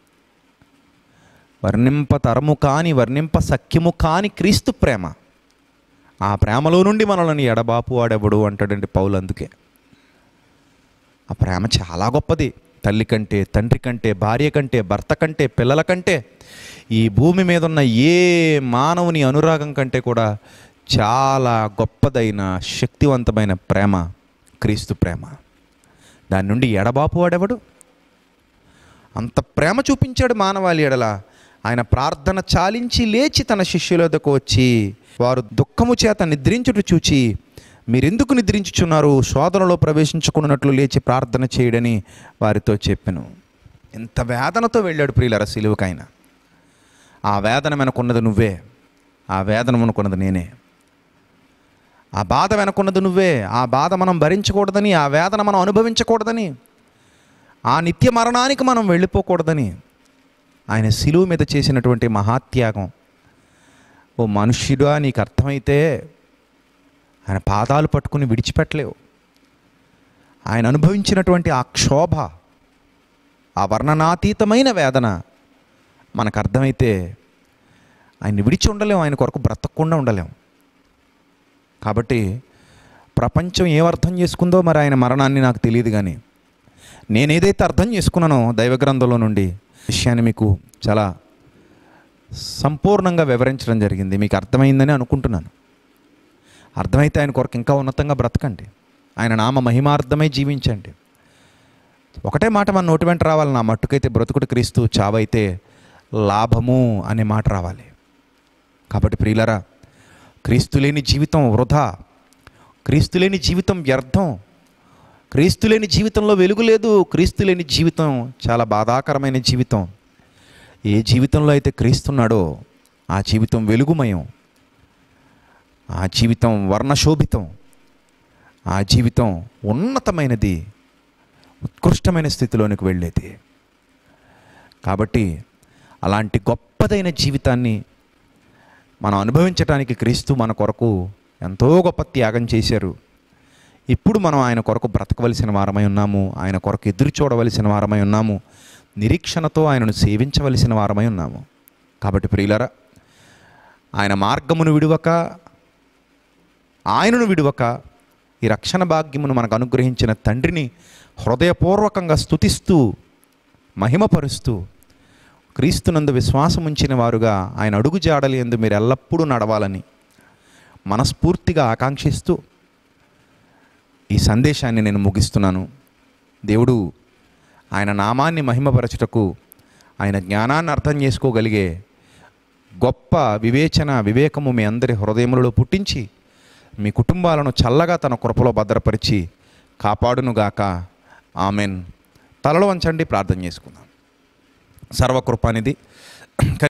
వర్ణింప తరము కాని వర్ణింప సఖ్యము కాని క్రీస్తు ప్రేమ ఆ ప్రేమలో నుండి మనల్ని ఎడబాపు వాడెవడు అంటాడండి పౌలు అందుకే ఆ ప్రేమ చాలా గొప్పది తల్లి కంటే తండ్రి కంటే భార్య కంటే భర్త కంటే పిల్లల కంటే ఈ భూమి మీద ఉన్న ఏ మానవుని అనురాగం కంటే కూడా చాలా గొప్పదైన శక్తివంతమైన ప్రేమ క్రీస్తు ప్రేమ దాని నుండి ఎడబాపు వాడెవడు అంత ప్రేమ చూపించాడు మానవాళి ఎడల ఆయన ప్రార్థన చాలించి లేచి తన శిష్యుల వద్దకు వచ్చి వారు దుఃఖము చేత నిద్రించుట చూచి మీరెందుకు నిద్రించుచున్నారు శోధనలో ప్రవేశించుకున్నట్లు లేచి ప్రార్థన చేయడని వారితో చెప్పెను ఇంత వేదనతో వెళ్ళాడు ప్రియులర సిలువకైన ఆ వేదన వెనకున్నది నువ్వే ఆ వేదన వెనుకున్నది నేనే ఆ బాధ వెనకున్నది నువ్వే ఆ బాధ మనం భరించకూడదని ఆ వేదన మనం అనుభవించకూడదని ఆ నిత్య మరణానికి మనం వెళ్ళిపోకూడదని ఆయన శిలువ మీద చేసినటువంటి మహాత్యాగం ఓ మనుష్యుడా నీకు అర్థమైతే ఆయన పాదాలు పట్టుకుని విడిచిపెట్టలేవు ఆయన అనుభవించినటువంటి ఆ క్షోభ ఆ వర్ణనాతీతమైన వేదన మనకు అర్థమైతే ఆయన్ని విడిచి ఉండలేం ఆయన కొరకు బ్రతకకుండా ఉండలేం కాబట్టి ప్రపంచం ఏం అర్థం చేసుకుందో మరి ఆయన మరణాన్ని నాకు తెలియదు కానీ నేను ఏదైతే అర్థం చేసుకున్నానో దైవ గ్రంథంలో నుండి విషయాన్ని మీకు చాలా సంపూర్ణంగా వివరించడం జరిగింది మీకు అర్థమైందని అనుకుంటున్నాను అర్థమైతే ఆయన కొరకు ఇంకా ఉన్నతంగా బ్రతకండి ఆయన నామ మహిమార్థమై జీవించండి ఒకటే మాట మన నోటి వెంట రావాలి నా మట్టుకైతే బ్రతుకుడు క్రీస్తు చావైతే లాభము అనే మాట రావాలి కాబట్టి ప్రియులరా క్రీస్తు లేని జీవితం వృధా క్రీస్తు లేని జీవితం వ్యర్థం క్రీస్తు లేని జీవితంలో వెలుగు లేదు క్రీస్తు లేని జీవితం చాలా బాధాకరమైన జీవితం ఏ జీవితంలో అయితే క్రీస్తున్నాడో ఆ జీవితం వెలుగుమయం ఆ జీవితం వర్ణశోభితం ఆ జీవితం ఉన్నతమైనది ఉత్కృష్టమైన స్థితిలోనికి వెళ్ళేది కాబట్టి అలాంటి గొప్పదైన జీవితాన్ని మనం అనుభవించడానికి క్రీస్తు మన కొరకు ఎంతో గొప్ప త్యాగం చేశారు ఇప్పుడు మనం ఆయన కొరకు బ్రతకవలసిన వారమై ఉన్నాము ఆయన కొరకు ఎదురు చూడవలసిన వారమై ఉన్నాము నిరీక్షణతో ఆయనను సేవించవలసిన వారమై ఉన్నాము కాబట్టి ప్రియులరా ఆయన మార్గమును విడువక ఆయనను విడువక ఈ రక్షణ భాగ్యమును మనకు అనుగ్రహించిన తండ్రిని హృదయపూర్వకంగా స్తుతిస్తూ మహిమపరుస్తూ క్రీస్తునందు విశ్వాసం ఉంచిన వారుగా ఆయన అడుగు జాడలి ఎందు మీరు ఎల్లప్పుడూ నడవాలని మనస్ఫూర్తిగా ఆకాంక్షిస్తూ ఈ సందేశాన్ని నేను ముగిస్తున్నాను దేవుడు ఆయన నామాన్ని మహిమపరచుటకు ఆయన జ్ఞానాన్ని అర్థం చేసుకోగలిగే గొప్ప వివేచన వివేకము మీ అందరి హృదయములలో పుట్టించి మీ కుటుంబాలను చల్లగా తన కృపలో భద్రపరిచి కాపాడునుగాక ఆమెన్ తలలో వంచండి ప్రార్థన చేసుకుందాం సర్వకృపానిది